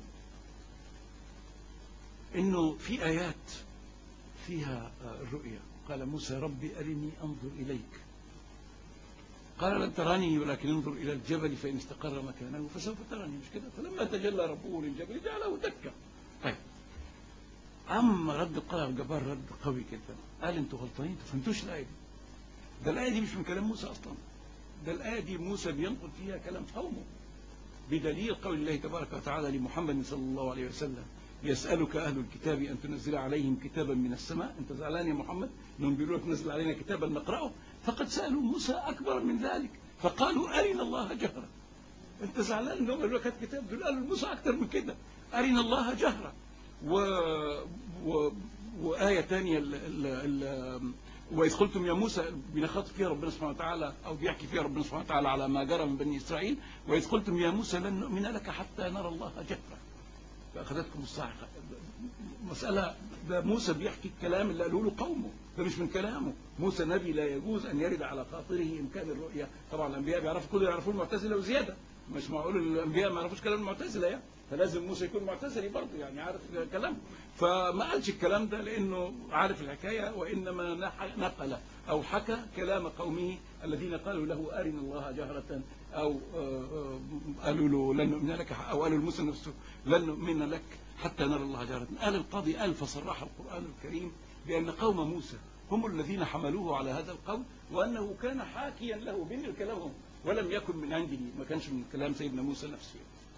انه في ايات فيها الرؤيا قال موسى ربي ارني انظر اليك قال لن تراني ولكن انظر إلى الجبل فإن استقر مكانه فسوف تراني مش كده فلما تجلى ربه للجبل جعله دكا طيب أما رد القلع الجبار رد قوي جدا قال انتوا غلطانين انتوا فهمتوش الآية دي ده الآية دي مش من كلام موسى أصلا ده الآية دي موسى بينقل فيها كلام قومه بدليل قول الله تبارك وتعالى لمحمد صلى الله عليه وسلم يسألك أهل الكتاب أن تنزل عليهم كتابا من السماء أنت زعلان يا محمد أنهم بيقولوا لك نزل علينا كتابا نقرأه فقد سألوا موسى أكبر من ذلك فقالوا أرنا الله جهرا أنت زعلان أنهم قالوا لك كتاب دول قالوا موسى أكثر من كده أرنا الله جهرا و... و... وآية ثانية ال... ال... ال... وإذ قلتم يا موسى بنخاطب فيها ربنا سبحانه وتعالى أو بيحكي فيها ربنا سبحانه وتعالى على ما جرى من بني إسرائيل وإذ قلتم يا موسى لن نؤمن لك حتى نرى الله جهرا فأخذتكم الصاعقة مسألة ده موسى بيحكي الكلام اللي قالوا له قومه ده مش من كلامه موسى نبي لا يجوز أن يرد على خاطره إمكان الرؤية طبعا الأنبياء بيعرفوا كله يعرفوا المعتزلة وزيادة مش معقول الأنبياء ما يعرفوش كلام المعتزلة يعني فلازم موسى يكون معتزلي برضه يعني عارف كلام فما قالش الكلام ده لأنه عارف الحكاية وإنما نقل أو حكى كلام قومه الذين قالوا له أرنا الله جهرة أو قالوا له لن نؤمن لك أو قالوا لموسى نفسه لن نؤمن لك حتى نرى الله جهرة قال القاضي قال فصرح القرآن الكريم بأن قوم موسى هم الذين حملوه على هذا القول وأنه كان حاكيا له من كلامهم ولم يكن من عنده ما كانش من كلام سيدنا موسى نفسه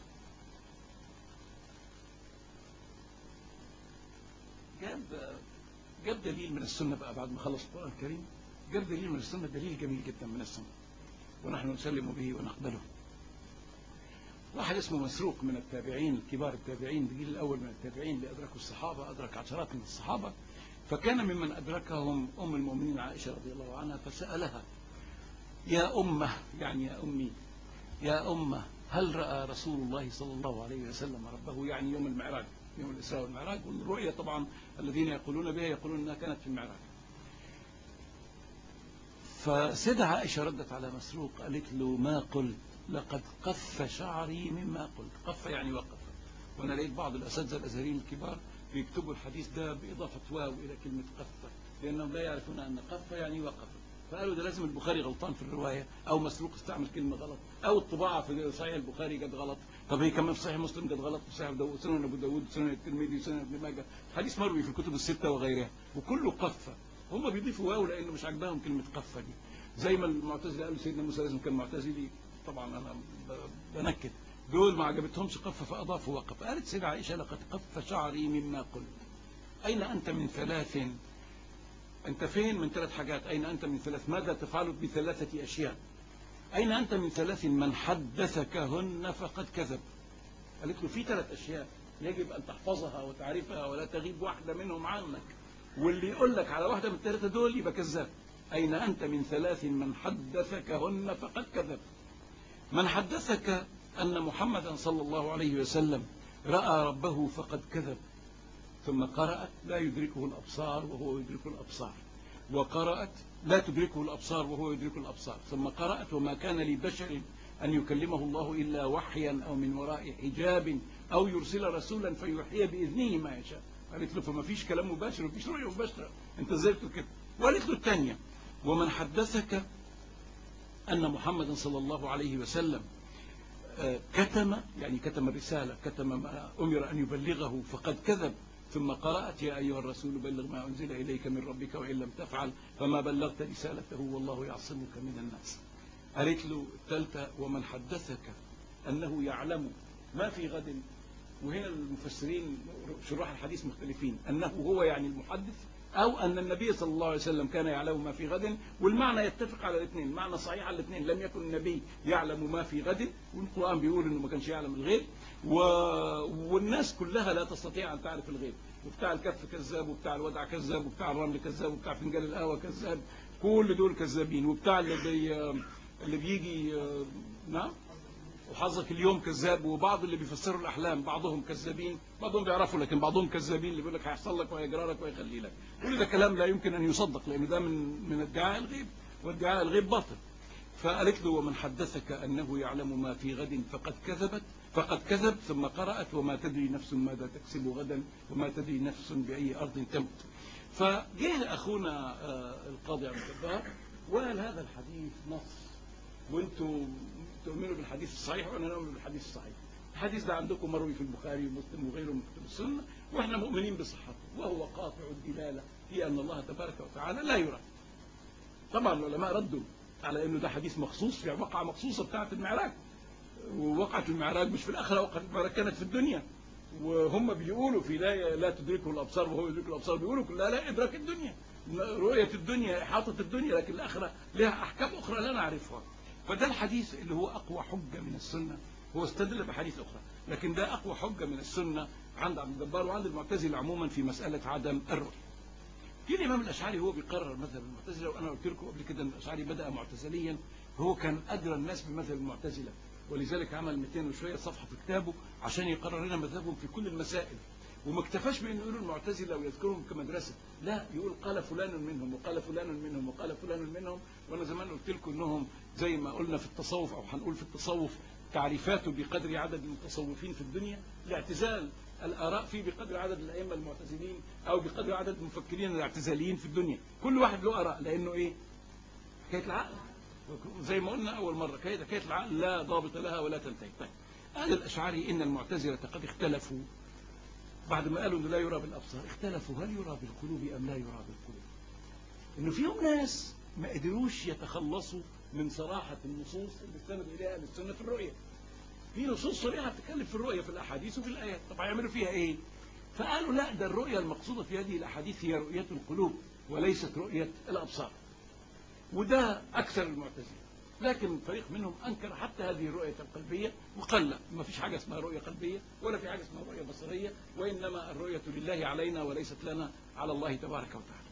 جاب جاب دليل من السنة بقى بعد ما خلص القرآن الكريم جاب دليل من السنة دليل جميل جدا من السنة ونحن نسلم به ونقبله واحد اسمه مسروق من التابعين كبار التابعين الجيل الأول من التابعين اللي أدركوا الصحابة أدرك عشرات من الصحابة فكان ممن أدركهم أم المؤمنين عائشة رضي الله عنها فسألها يا أمة يعني يا أمي يا أمة هل رأى رسول الله صلى الله عليه وسلم ربه يعني يوم المعراج يوم الإسراء والمعراج والرؤية طبعا الذين يقولون بها يقولون أنها كانت في المعراج فسيدة عائشة ردت على مسروق قالت له ما قلت لقد قف شعري مما قلت قف يعني وقف وانا لقيت بعض الاساتذه الازهريين الكبار بيكتبوا الحديث ده باضافه واو الى كلمه قف لانهم لا يعرفون ان قف يعني وقف فقالوا ده لازم البخاري غلطان في الروايه او مسروق استعمل كلمه غلط او الطباعه في صحيح البخاري جت غلط طب هي كمان في صحيح مسلم جت غلط في صحيح داوود سنن ابو داوود سنن الترمذي سنن ابن ماجه حديث مروي في الكتب السته وغيرها وكله قف هم بيضيفوا واو لانه مش عاجباهم كلمه قف دي زي ما المعتزله قالوا سيدنا موسى لازم كان معتزلي طبعا انا بنكد دول ما عجبتهمش قف فاضافوا وقف قالت سيدة عائشه لقد قف شعري مما قلت اين انت من ثلاث انت فين من ثلاث حاجات اين انت من ثلاث ماذا تفعل بثلاثه اشياء اين انت من ثلاث من حدثكهن فقد كذب قالت له في ثلاث اشياء يجب ان تحفظها وتعرفها ولا تغيب واحده منهم عنك واللي يقول لك على واحده من الثلاثه دول يبقى كذاب أين أنت من ثلاث من حدثكهن فقد كذب من حدثك أن محمدا صلى الله عليه وسلم رأى ربه فقد كذب ثم قرأت لا يدركه الأبصار وهو يدرك الأبصار وقرأت لا تدركه الأبصار وهو يدرك الأبصار ثم قرأت وما كان لبشر أن يكلمه الله إلا وحيا أو من وراء حجاب أو يرسل رسولا فيوحي بإذنه ما يشاء قالت له فما فيش كلام مباشر وفيش رؤية مباشرة انت ازاي بتقول كده وقالت له الثانية ومن حدثك أن محمدا صلى الله عليه وسلم آه، كتم يعني كتم الرسالة كتم ما أمر أن يبلغه فقد كذب ثم قرأت يا أيها الرسول بلغ ما أنزل إليك من ربك وإن لم تفعل فما بلغت رسالته والله يعصمك من الناس قالت له الثالثة ومن حدثك أنه يعلم ما في غد وهنا المفسرين شراح الحديث مختلفين أنه هو يعني المحدث أو أن النبي صلى الله عليه وسلم كان يعلم ما في غد والمعنى يتفق على الاثنين معنى صحيح على الاثنين لم يكن النبي يعلم ما في غد والقرآن بيقول أنه ما كانش يعلم الغيب و... والناس كلها لا تستطيع أن تعرف الغيب وبتاع الكف كذاب وبتاع الودع كذاب وبتاع الرمل كذاب وبتاع فنجان القهوة كذاب كل دول كذابين وبتاع اللي, بي... اللي بيجي نعم وحظك اليوم كذاب وبعض اللي بيفسروا الأحلام بعضهم كذابين بعضهم بيعرفوا لكن بعضهم كذابين اللي بيقول لك هيحصل لك وهيجرى لك وهيخلي لك كل ده كلام لا يمكن أن يصدق لأن ده من من ادعاء الغيب وادعاء الغيب باطل فقالت له ومن حدثك أنه يعلم ما في غد فقد كذبت فقد كذب ثم قرأت وما تدري نفس ماذا تكسب غدا وما تدري نفس بأي أرض تموت فجه أخونا القاضي عبد الجبار وقال هذا الحديث نص وانتم تؤمنوا بالحديث الصحيح وانا نؤمن بالحديث الصحيح الحديث ده عندكم مروي في البخاري ومسلم وغيره من كتب السنه واحنا مؤمنين بصحته وهو قاطع الدلاله في ان الله تبارك وتعالى لا يرى طبعا العلماء ردوا على انه ده حديث مخصوص في وقعه مخصوصه بتاعه المعراج ووقعه المعراج مش في الاخره وقعه المعراج كانت في الدنيا وهم بيقولوا في لا لا تدركه الابصار وهو يدرك الابصار بيقولوا لا لا ادراك الدنيا رؤيه الدنيا احاطه الدنيا لكن الاخره لها احكام اخرى لا نعرفها فده الحديث اللي هو أقوى حجة من السنة هو استدل بحديث أخرى لكن ده أقوى حجة من السنة عند عبد الجبار وعند المعتزلة عموما في مسألة عدم الرؤية في الإمام الأشعري هو بيقرر مذهب المعتزلة وأنا قلت لكم قبل كده أن الأشعري بدأ معتزليا هو كان أدرى الناس بمذهب المعتزلة ولذلك عمل 200 وشوية صفحة في كتابه عشان يقرر لنا مذهبهم في كل المسائل وما اكتفاش بأنه يقول المعتزلة ويذكرهم كمدرسة لا يقول قال فلان منهم وقال فلان منهم وقال فلان منهم وأنا زمان قلت لكم أنهم زي ما قلنا في التصوف أو هنقول في التصوف تعريفاته بقدر عدد المتصوفين في الدنيا الاعتزال الآراء فيه بقدر عدد الأئمة المعتزلين أو بقدر عدد المفكرين الاعتزاليين في الدنيا كل واحد له آراء لأنه إيه حكاية العقل زي ما قلنا أول مرة حكاية العقل لا ضابط لها ولا تنتهي طيب قال الأشعري إن المعتزلة قد اختلفوا بعد ما قالوا انه لا يرى بالابصار اختلفوا هل يرى بالقلوب ام لا يرى بالقلوب انه فيهم ناس ما قدروش يتخلصوا من صراحة النصوص اللي استند اليها اهل السنه في الرؤيه في نصوص صريحه بتتكلم في الرؤيه في الاحاديث وفي الايات طب هيعملوا فيها ايه فقالوا لا ده الرؤيه المقصوده في هذه الاحاديث هي رؤيه القلوب وليست رؤيه الابصار وده اكثر المعتزله لكن فريق منهم أنكر حتى هذه الرؤية القلبية وقال لا ما فيش حاجة اسمها رؤية قلبية ولا في حاجة اسمها رؤية بصرية وإنما الرؤية لله علينا وليست لنا على الله تبارك وتعالى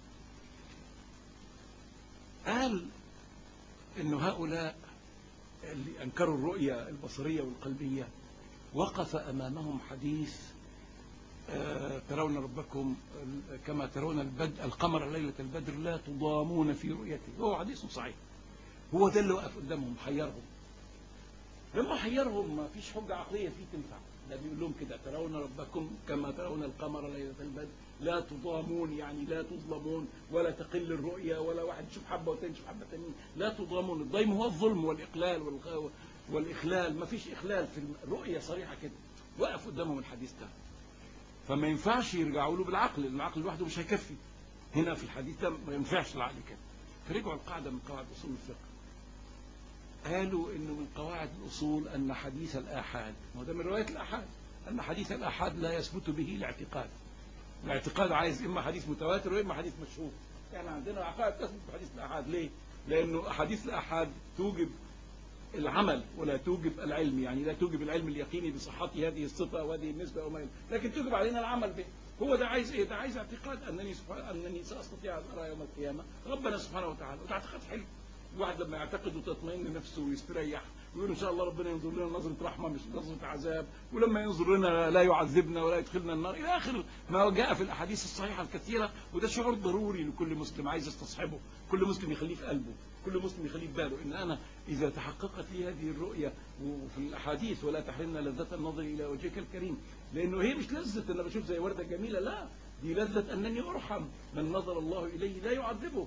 قال إن هؤلاء اللي أنكروا الرؤية البصرية والقلبية وقف أمامهم حديث آه ترون ربكم كما ترون البدر القمر ليلة البدر لا تضامون في رؤيته وهو حديث صحيح هو ده اللي وقف قدامهم حيرهم لما حيرهم ما فيش حجة عقلية فيه تنفع ده بيقول لهم كده ترون ربكم كما ترون القمر ليلة البدر لا تضامون يعني لا تظلمون ولا تقل الرؤية ولا واحد يشوف حبة والتاني يشوف حبة تانيين لا تضامون الضيم هو الظلم والإقلال والغ... والإخلال ما فيش إخلال في الرؤية صريحة كده وقف قدامهم الحديث ده فما ينفعش يرجعوا له بالعقل لأن العقل لوحده مش هيكفي هنا في الحديث ده ما ينفعش العقل كده فرجعوا القاعدة من قواعد أصول الفقه قالوا انه من قواعد الاصول ان حديث الاحاد وده من روايه الاحاد ان حديث الاحاد لا يثبت به الاعتقاد الاعتقاد عايز اما حديث متواتر واما حديث مشهور يعني عندنا عقائد تثبت بحديث الاحاد ليه لانه احاديث الاحاد توجب العمل ولا توجب العلم يعني لا توجب العلم اليقيني بصحة هذه الصفة وهذه النسبة وما لكن توجب علينا العمل به هو ده عايز ايه ده عايز اعتقاد انني سبحان انني ساستطيع ان ارى يوم القيامه ربنا سبحانه وتعالى وده اعتقاد حلو الواحد لما يعتقد وتطمئن نفسه ويستريح ويقولوا ان شاء الله ربنا ينظر لنا نظره رحمه مش نظره عذاب ولما ينظر لنا لا يعذبنا ولا يدخلنا النار الى اخر ما جاء في الاحاديث الصحيحه الكثيره وده شعور ضروري لكل مسلم عايز يستصحبه كل مسلم يخليه في قلبه كل مسلم يخليه في باله ان انا اذا تحققت لي هذه الرؤيه وفي الاحاديث ولا تحرمنا لذه النظر الى وجهك الكريم لانه هي مش لذه ان انا بشوف زي ورده جميله لا دي لذه انني ارحم من نظر الله اليه لا يعذبه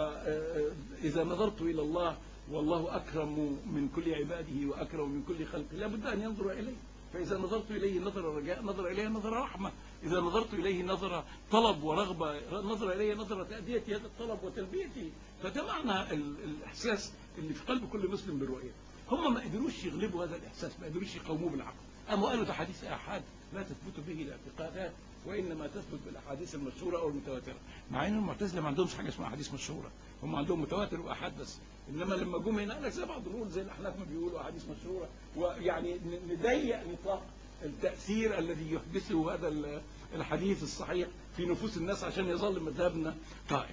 فاذا نظرت الى الله والله أكرم من كل عباده وأكرم من كل خلقه لا بد أن ينظر إليه فإذا نظرت إليه نظر رجاء نظر إليه نظر رحمة إذا نظرت إليه نظر طلب ورغبة نظر إليه نظر تأدية هذا الطلب وتلبيته فده معنى الإحساس اللي في قلب كل مسلم بالرؤية هم ما قدروش يغلبوا هذا الإحساس ما قدروش يقوموه بالعقل أما قالوا ده حديث أحد لا تثبت به الاعتقادات وإنما تثبت بالأحاديث المشهورة أو المتواترة مع أن المعتزلة ما عندهمش حاجة اسمها أحاديث مشهورة هم عندهم متواتر وأحد بس انما لما جم هنا قال لك زي بعض الامور زي الاحناف ما بيقولوا احاديث مشهوره ويعني نضيق نطاق التاثير الذي يحدثه هذا الحديث الصحيح في نفوس الناس عشان يظل مذهبنا قائم.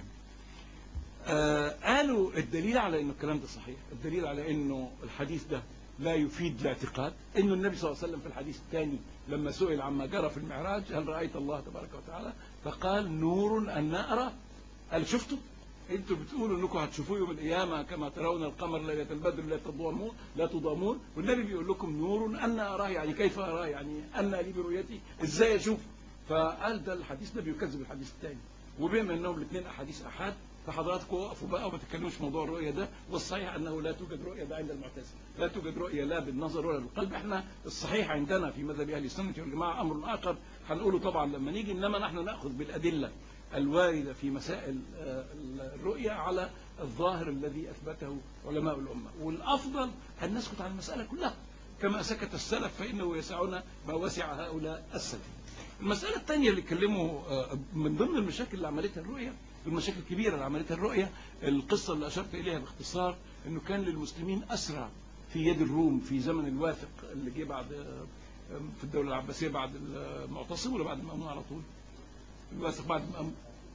آه قالوا الدليل على انه الكلام ده صحيح، الدليل على انه الحديث ده لا يفيد الاعتقاد، انه النبي صلى الله عليه وسلم في الحديث الثاني لما سئل عما جرى في المعراج هل رايت الله تبارك وتعالى؟ فقال نور ان ارى. قال شفته؟ انتوا بتقولوا انكم هتشوفوه يوم القيامه كما ترون القمر ليله البدر لا تضامون لا تضامون والنبي بيقول لكم نور ان اراه يعني كيف اراه يعني ان لي برؤيتي ازاي اشوف فقال ده الحديث ده بيكذب الحديث الثاني وبما انهم الاثنين احاديث احاد فحضراتكم وقفوا بقى وما تتكلموش في موضوع الرؤيه ده والصحيح انه لا توجد رؤيه ده عند المعتزله لا توجد رؤيه لا بالنظر ولا بالقلب احنا الصحيح عندنا في مذهب اهل السنه والجماعه امر اخر هنقوله طبعا لما نيجي انما نحن ناخذ بالادله الواردة في مسائل الرؤية على الظاهر الذي أثبته علماء الأمة والأفضل أن نسكت عن المسألة كلها كما سكت السلف فإنه يسعنا ما وسع هؤلاء السلف المسألة الثانية اللي كلموا من ضمن المشاكل اللي عملتها الرؤية المشاكل الكبيرة اللي عملتها الرؤية القصة اللي أشرت إليها باختصار أنه كان للمسلمين أسرع في يد الروم في زمن الواثق اللي جه بعد في الدولة العباسية بعد المعتصم ولا بعد المأمون على طول الواثق بعد المأمون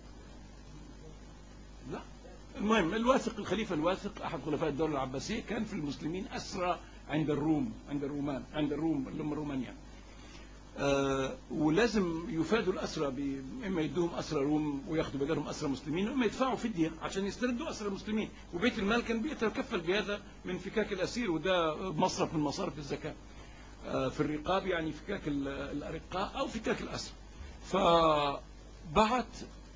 لا المهم الواثق الخليفة الواثق أحد خلفاء الدولة العباسية كان في المسلمين أسرى عند الروم عند الرومان عند الروم اللي هم الرومانيا آه ولازم يفادوا الأسرى إما يدوهم أسرى روم وياخدوا بدلهم أسرى مسلمين وإما يدفعوا فدية عشان يستردوا أسرى المسلمين وبيت المال كان بيتكفل بهذا من فكاك الأسير وده مصرف من مصارف الزكاة آه في الرقاب يعني فكاك الأرقاء أو فكاك الأسرى فبعت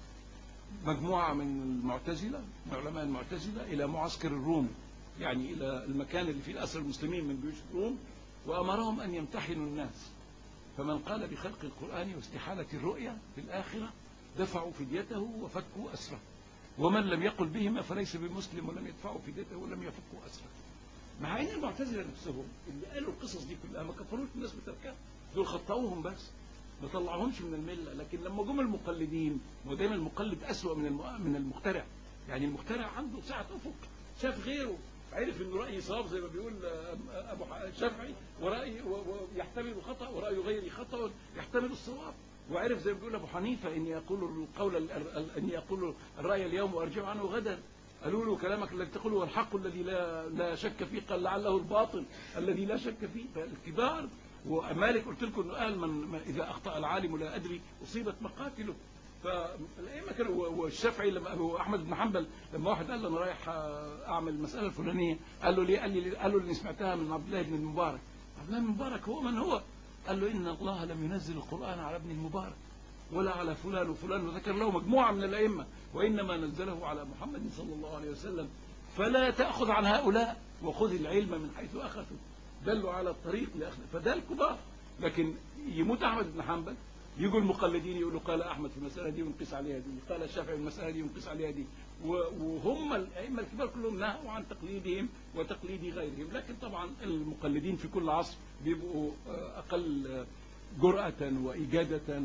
مجموعة من المعتزلة من علماء المعتزلة إلى معسكر الروم يعني إلى المكان اللي فيه الأسر المسلمين من جيوش الروم وأمرهم أن يمتحنوا الناس فمن قال بخلق القرآن واستحالة الرؤيا في الآخرة دفعوا فديته وفكوا أسره ومن لم يقل بهما فليس بمسلم ولم يدفعوا فديته ولم يفكوا أسره مع ان المعتزله نفسهم اللي قالوا القصص دي كلها ما كفروش الناس بتركها دول خطأوهم بس ما طلعهمش من المله لكن لما جم المقلدين ودايما المقلد اسوأ من من المخترع يعني المخترع عنده سعه افق شاف غيره عرف انه رايي صواب زي ما بيقول ابو الشافعي ورايي يحتمل الخطا وراي غيري خطا يحتمل الصواب وعرف زي ما بيقول ابو حنيفه اني اقول القول اني اقول الراي اليوم وارجع عنه غدا قالوا له كلامك الذي تقوله هو الحق الذي لا لا شك فيه قال لعله الباطل الذي لا شك فيه فالكبار ومالك قلت لكم انه قال من اذا اخطا العالم لا ادري اصيبت مقاتله فالائمه كانوا والشافعي لما ابو احمد بن حنبل لما واحد قال له انا رايح اعمل المساله الفلانيه قال له ليه؟ قال لي قال له اللي سمعتها من عبد الله بن المبارك عبد الله بن المبارك هو من هو؟ قال له ان الله لم ينزل القران على ابن المبارك ولا على فلان وفلان وذكر له مجموعه من الائمه وانما نزله على محمد صلى الله عليه وسلم فلا تاخذ عن هؤلاء وخذ العلم من حيث اخذوا دلوا على الطريق لأخذ فده الكبار لكن يموت احمد بن حنبل يجوا المقلدين يقولوا قال احمد في المساله دي ونقيس عليها دي قال الشافعي في المساله دي ونقيس عليها دي وهم الائمه الكبار كلهم نهوا عن تقليدهم وتقليد غيرهم لكن طبعا المقلدين في كل عصر بيبقوا اقل جرأة وإجادة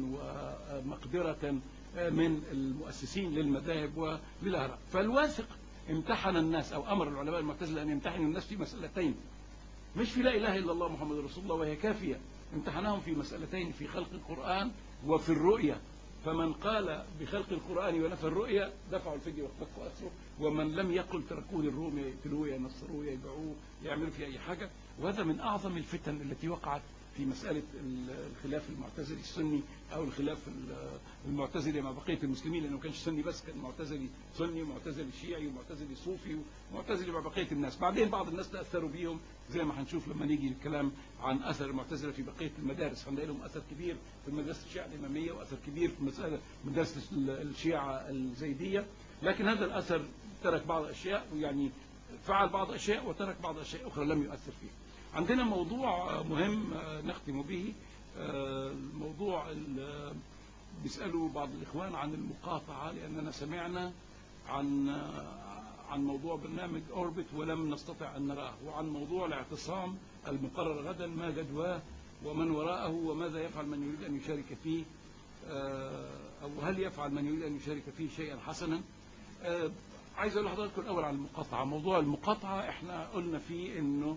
ومقدرة من المؤسسين للمذاهب وللآراء فالواثق امتحن الناس أو أمر العلماء المعتزلة أن يمتحنوا الناس في مسألتين مش في لا إله إلا الله محمد رسول الله وهي كافية امتحناهم في مسألتين في خلق القرآن وفي الرؤية فمن قال بخلق القرآن ونفى الرؤيا دفعوا الفدية واختفوا أسره ومن لم يقل تركوه للروم يقتلوه ينصروه يبيعوه يعملوا فيه أي حاجة وهذا من أعظم الفتن التي وقعت في مسألة الخلاف المعتزلي السني أو الخلاف المعتزلي مع بقية المسلمين لأنه ما كانش سني بس كان معتزلي سني ومعتزلي شيعي ومعتزلي صوفي ومعتزلي مع بقية الناس بعدين بعض الناس تأثروا بيهم زي ما هنشوف لما نيجي الكلام عن أثر المعتزلة في بقية المدارس هنلاقي لهم أثر كبير في مدرسة الشيعة الإمامية وأثر كبير في مسألة مدرسة الشيعة الزيدية لكن هذا الأثر ترك بعض الأشياء ويعني فعل بعض الأشياء وترك بعض الأشياء أخرى لم يؤثر فيها عندنا موضوع مهم نختم به الموضوع بيسألوا بعض الإخوان عن المقاطعة لأننا سمعنا عن عن موضوع برنامج أوربت ولم نستطع أن نراه وعن موضوع الاعتصام المقرر غدا ما جدواه ومن وراءه وماذا يفعل من يريد أن يشارك فيه أو هل يفعل من يريد أن يشارك فيه شيئا حسنا عايز أقول لحضراتكم الأول عن المقاطعة موضوع المقاطعة احنا قلنا فيه أنه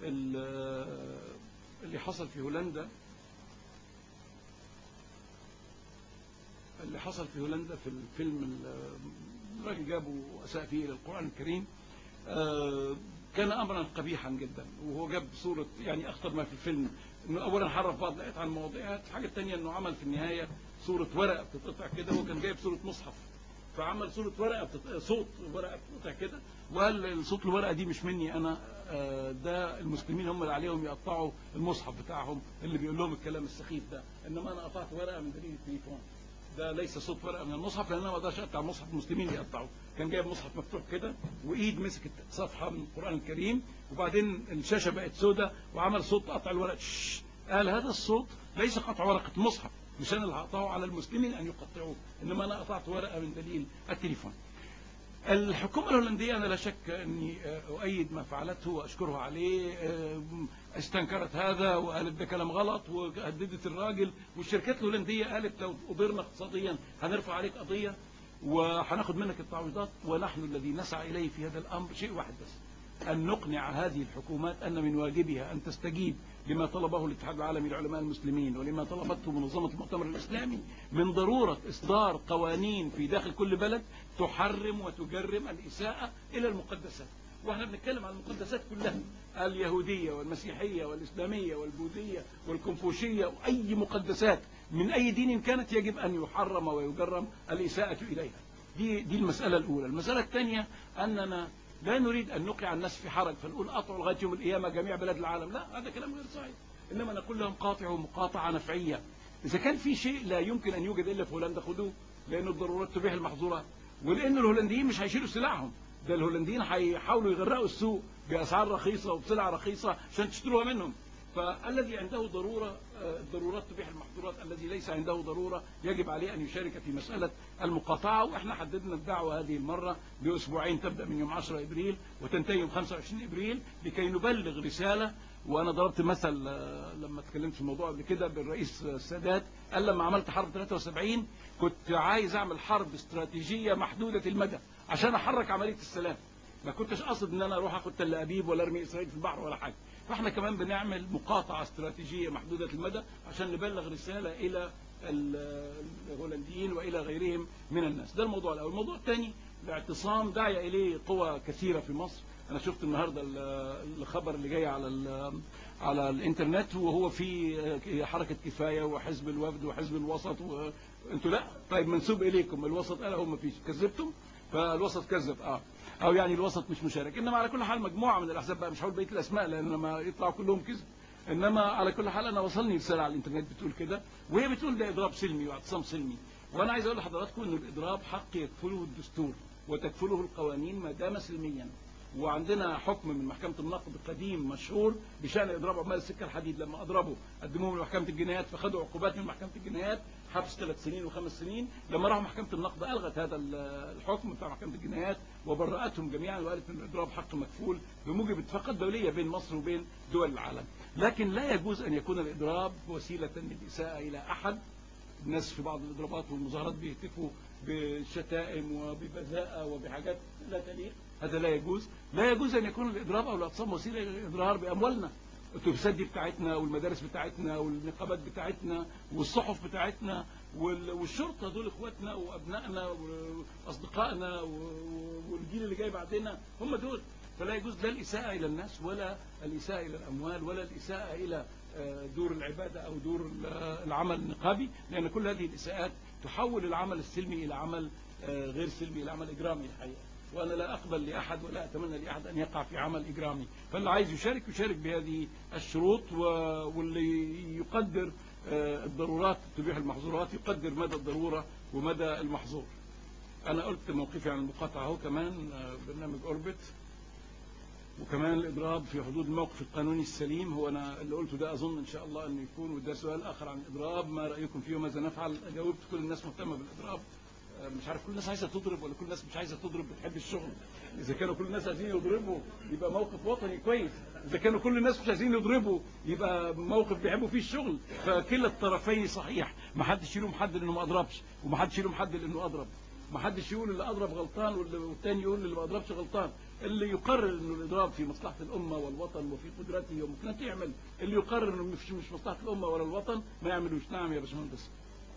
اللي حصل في هولندا اللي حصل في هولندا في الفيلم الراجل جابه وأساء فيه إلى القرآن الكريم كان أمرا قبيحا جدا وهو جاب صورة يعني أخطر ما في الفيلم إنه أولا حرف بعض الآيات عن مواضيعات الحاجة الثانية إنه عمل في النهاية صورة ورقة بتتقطع كده هو كان جايب صورة مصحف فعمل صورة ورقة بتت... صوت ورقة بتتقطع كده وقال صوت الورقة دي مش مني أنا ده المسلمين هم اللي عليهم يقطعوا المصحف بتاعهم اللي بيقول لهم الكلام السخيف ده إنما أنا قطعت ورقة من دليل التليفون ده ليس صوت ورقه من المصحف لان انا ما اقدرش اقطع مصحف المسلمين يقطعوه كان جايب مصحف مفتوح كده وايد مسكت صفحه من القران الكريم وبعدين الشاشه بقت سوداء وعمل صوت قطع الورق قال هذا الصوت ليس قطع ورقه مصحف مش انا اللي هقطعه على المسلمين ان يقطعوه انما انا قطعت ورقه من دليل التليفون الحكومة الهولندية أنا لا شك أني أؤيد ما فعلته وأشكرها عليه استنكرت هذا وقالت ده كلام غلط وهددت الراجل والشركات الهولندية قالت لو أضرنا اقتصاديا هنرفع عليك قضية وهناخد منك التعويضات ونحن الذي نسعى إليه في هذا الأمر شيء واحد بس أن نقنع هذه الحكومات أن من واجبها أن تستجيب لما طلبه الاتحاد العالمي للعلماء المسلمين ولما طلبته منظمة المؤتمر الإسلامي من ضرورة إصدار قوانين في داخل كل بلد تحرم وتجرم الإساءة إلى المقدسات واحنا بنتكلم عن المقدسات كلها اليهودية والمسيحية والإسلامية والبوذية والكونفوشية وأي مقدسات من أي دين كانت يجب أن يحرم ويجرم الإساءة إليها دي, دي المسألة الأولى المسألة الثانية أننا لا نريد أن نوقع الناس في حرج فنقول قطعوا لغاية يوم القيامة جميع بلاد العالم لا هذا كلام غير صحيح إنما نقول لهم قاطعوا مقاطعة نفعية إذا كان في شيء لا يمكن أن يوجد إلا في هولندا خذوه لأن الضرورات تبيح المحظورات ولأن الهولنديين مش هيشيلوا سلاحهم ده الهولنديين هيحاولوا يغرقوا السوق بأسعار رخيصة وبسلع رخيصة عشان تشتروها منهم فالذي عنده ضرورة الضرورات تبيح المحظورات الذي ليس عنده ضرورة يجب عليه أن يشارك في مسألة المقاطعة وإحنا حددنا الدعوة هذه المرة بأسبوعين تبدأ من يوم 10 إبريل وتنتهي يوم 25 إبريل لكي نبلغ رسالة وأنا ضربت مثل لما اتكلمت في الموضوع قبل كده بالرئيس السادات قال لما عملت حرب 73 كنت عايز أعمل حرب استراتيجية محدودة المدى عشان أحرك عملية السلام ما كنتش قصد ان انا اروح اخد تل ابيب ولا ارمي اسرائيل في البحر ولا حاجه فاحنا كمان بنعمل مقاطعه استراتيجيه محدوده المدى عشان نبلغ رساله الى الهولنديين والى غيرهم من الناس ده الموضوع الاول الموضوع الثاني الاعتصام دعي اليه قوى كثيره في مصر انا شفت النهارده الخبر اللي جاي على على الانترنت وهو في حركه كفايه وحزب الوفد وحزب الوسط وانتوا لا طيب منسوب اليكم الوسط قال هم فيش كذبتم فالوسط كذب اه او يعني الوسط مش مشارك انما على كل حال مجموعه من الاحزاب بقى مش هقول بقيه الاسماء لان لما يطلعوا كلهم كذب انما على كل حال انا وصلني رساله على الانترنت بتقول كده وهي بتقول ده اضراب سلمي واعتصام سلمي وانا عايز اقول لحضراتكم ان الاضراب حق يكفله الدستور وتكفله القوانين ما دام سلميا وعندنا حكم من محكمة النقد قديم مشهور بشأن إضراب عمال السكة الحديد لما أضربوا قدموهم لمحكمة الجنايات فخدوا عقوبات من محكمة الجنايات حبس ثلاث سنين وخمس سنين لما راحوا محكمة النقد ألغت هذا الحكم بتاع محكمة الجنايات وبرأتهم جميعا وقالت أن الإضراب حق مكفول بموجب اتفاقات دولية بين مصر وبين دول العالم لكن لا يجوز أن يكون الإضراب وسيلة للإساءة إلى أحد الناس في بعض الإضرابات والمظاهرات بيهتفوا بشتائم وببذاءة وبحاجات لا تليق هذا لا يجوز لا يجوز أن يكون الإضراب أو الاعتصام وسيلة للإضرار بأموالنا الاتوبيسات دي بتاعتنا والمدارس بتاعتنا والنقابات بتاعتنا والصحف بتاعتنا وال- والشرطه دول اخواتنا وابنائنا واصدقائنا و- والجيل اللي جاي بعدنا هم دول فلا يجوز لا الاساءه الى الناس ولا الاساءه الى الاموال ولا الاساءه الى آه، دور العباده او دور ال- آه، العمل النقابي لان كل هذه الاساءات تحول العمل السلمي الى عمل آه، غير سلمي الى عمل اجرامي الحقيقه وانا لا اقبل لاحد ولا اتمنى لاحد ان يقع في عمل اجرامي فاللي عايز يشارك يشارك بهذه الشروط و- واللي يقدر آه، الضرورات تبيح المحظورات يقدر مدى الضروره ومدى المحظور انا قلت موقفي عن المقاطعه اهو كمان آه، برنامج اوربت وكمان الاضراب في حدود الموقف القانوني السليم هو انا اللي قلته ده اظن ان شاء الله انه يكون وده سؤال اخر عن الاضراب ما رايكم فيه وماذا نفعل جاوبت كل الناس مهتمه بالاضراب آه، مش عارف كل الناس عايزه تضرب ولا كل الناس مش عايزه تضرب بتحب الشغل اذا كانوا كل الناس عايزين يضربوا يبقى موقف وطني كويس اذا كانوا كل الناس مش عايزين يضربوا يبقى موقف بيحبوا فيه الشغل فكلا الطرفين صحيح ما حدش يلوم حد لانه ما اضربش وما حدش يلوم حد لانه اضرب ما حدش يقول اللي اضرب غلطان واللي- والتاني يقول اللي ما اضربش غلطان اللي يقرر انه الاضراب في مصلحه الامه والوطن وفي قدرته وممكنته يعمل اللي يقرر انه مش مش مصلحه الامه ولا الوطن ما يعملوش نعم يا باشمهندس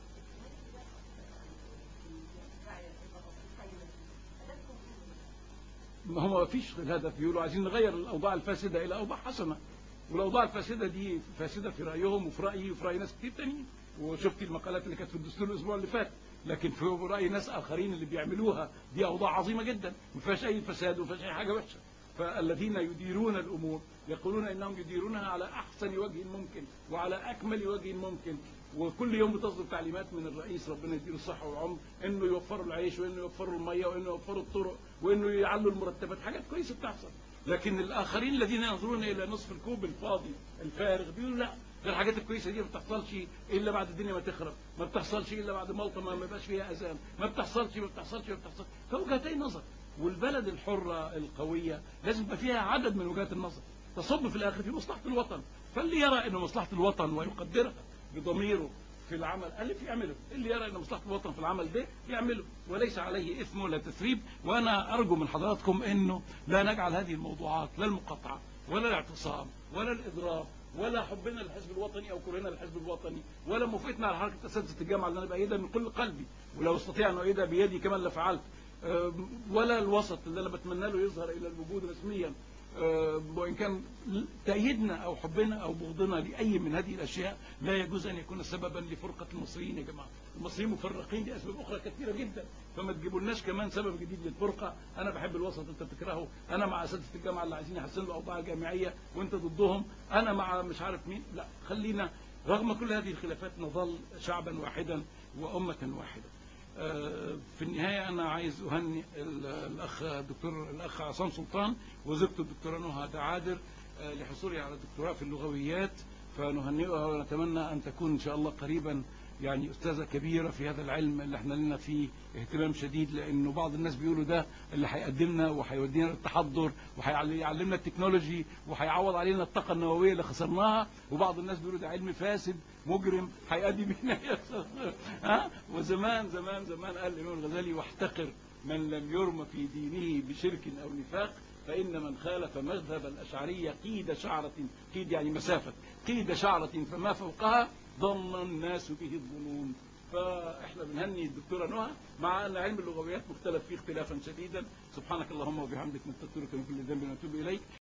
ما هو ما فيش هدف بيقولوا عايزين نغير الاوضاع الفاسده الى اوضاع حسنه والاوضاع الفاسده دي فاسده في رايهم وفي رايي وفي راي ناس كتير تانيين وشفت المقالات اللي كانت في الدستور الاسبوع اللي فات لكن في راي ناس اخرين اللي بيعملوها دي اوضاع عظيمه جدا ما فيهاش اي فساد وما فيهاش اي حاجه وحشه فالذين يديرون الامور يقولون انهم يديرونها على احسن وجه ممكن وعلى اكمل وجه ممكن وكل يوم بتصدر تعليمات من الرئيس ربنا يديله الصحه والعمر انه يوفروا العيش وانه يوفروا الميه وانه يوفروا الطرق وانه يعلوا المرتبات حاجات كويسه بتحصل لكن الاخرين الذين ينظرون الى نصف الكوب الفاضي الفارغ بيقولوا لا ده الحاجات الكويسه دي ما بتحصلش الا بعد الدنيا ما تخرب ما بتحصلش الا بعد ملطه ما ما يبقاش فيها اذان ما بتحصلش ما بتحصلش ما بتحصلش فوجهتي نظر والبلد الحره القويه لازم يبقى فيها عدد من وجهات النظر تصب في الاخر في مصلحه الوطن فاللي يرى ان مصلحه الوطن ويقدرها بضميره في العمل الف يعمله اللي يرى ان مصلحه الوطن في العمل ده يعمله وليس عليه اثم ولا تثريب وانا ارجو من حضراتكم انه لا نجعل هذه الموضوعات لا المقاطعه ولا الاعتصام ولا الاضراب ولا حبنا للحزب الوطني او كرهنا للحزب الوطني ولا موافقتنا على حركه اساتذه الجامعه اللي انا بايدها من كل قلبي ولو استطيع ان اؤيدها بيدي كمان لفعلت أه، ولا الوسط اللي انا بتمنى له يظهر الى الوجود رسميا أه، وان كان تأييدنا او حبنا او بغضنا لاي من هذه الاشياء لا يجوز ان يكون سببا لفرقه المصريين يا جماعه المصريين مفرقين لاسباب اخرى كثيره جدا فما تجيبولناش كمان سبب جديد للفرقه انا بحب الوسط انت بتكرهه انا مع اساتذه الجامعه اللي عايزين يحسنوا الاوضاع الجامعيه وانت ضدهم انا مع مش عارف مين لا خلينا رغم كل هذه الخلافات نظل شعبا واحدا وامه واحده آه، في النهاية أنا عايز أهنئ ال- الأخ الدكتور الأخ عصام سلطان وزوجته الدكتورة نهى دعادر آه، لحصولها على الدكتوراه في اللغويات فنهنئها ونتمنى أن تكون إن شاء الله قريبا يعني أستاذة كبيرة في هذا العلم اللي احنا لنا فيه اهتمام شديد لأنه بعض الناس بيقولوا ده اللي هيقدمنا وهيودينا للتحضر وهيعلمنا التكنولوجي وهيعوض علينا الطاقة النووية اللي خسرناها وبعض الناس بيقولوا ده علم فاسد مجرم هيؤدي بينا ها وزمان زمان زمان قال الإمام الغزالي واحتقر من لم يرم في دينه بشرك أو نفاق فإن من خالف مذهب الأشعرية قيد شعرة قيد يعني مسافة قيد شعرة فما فوقها ظن الناس به الظنون فاحنا بنهني الدكتوره نهى مع ان علم اللغويات مختلف فيه اختلافا شديدا سبحانك اللهم وبحمدك نستغفرك من كل ذنب ونتوب اليك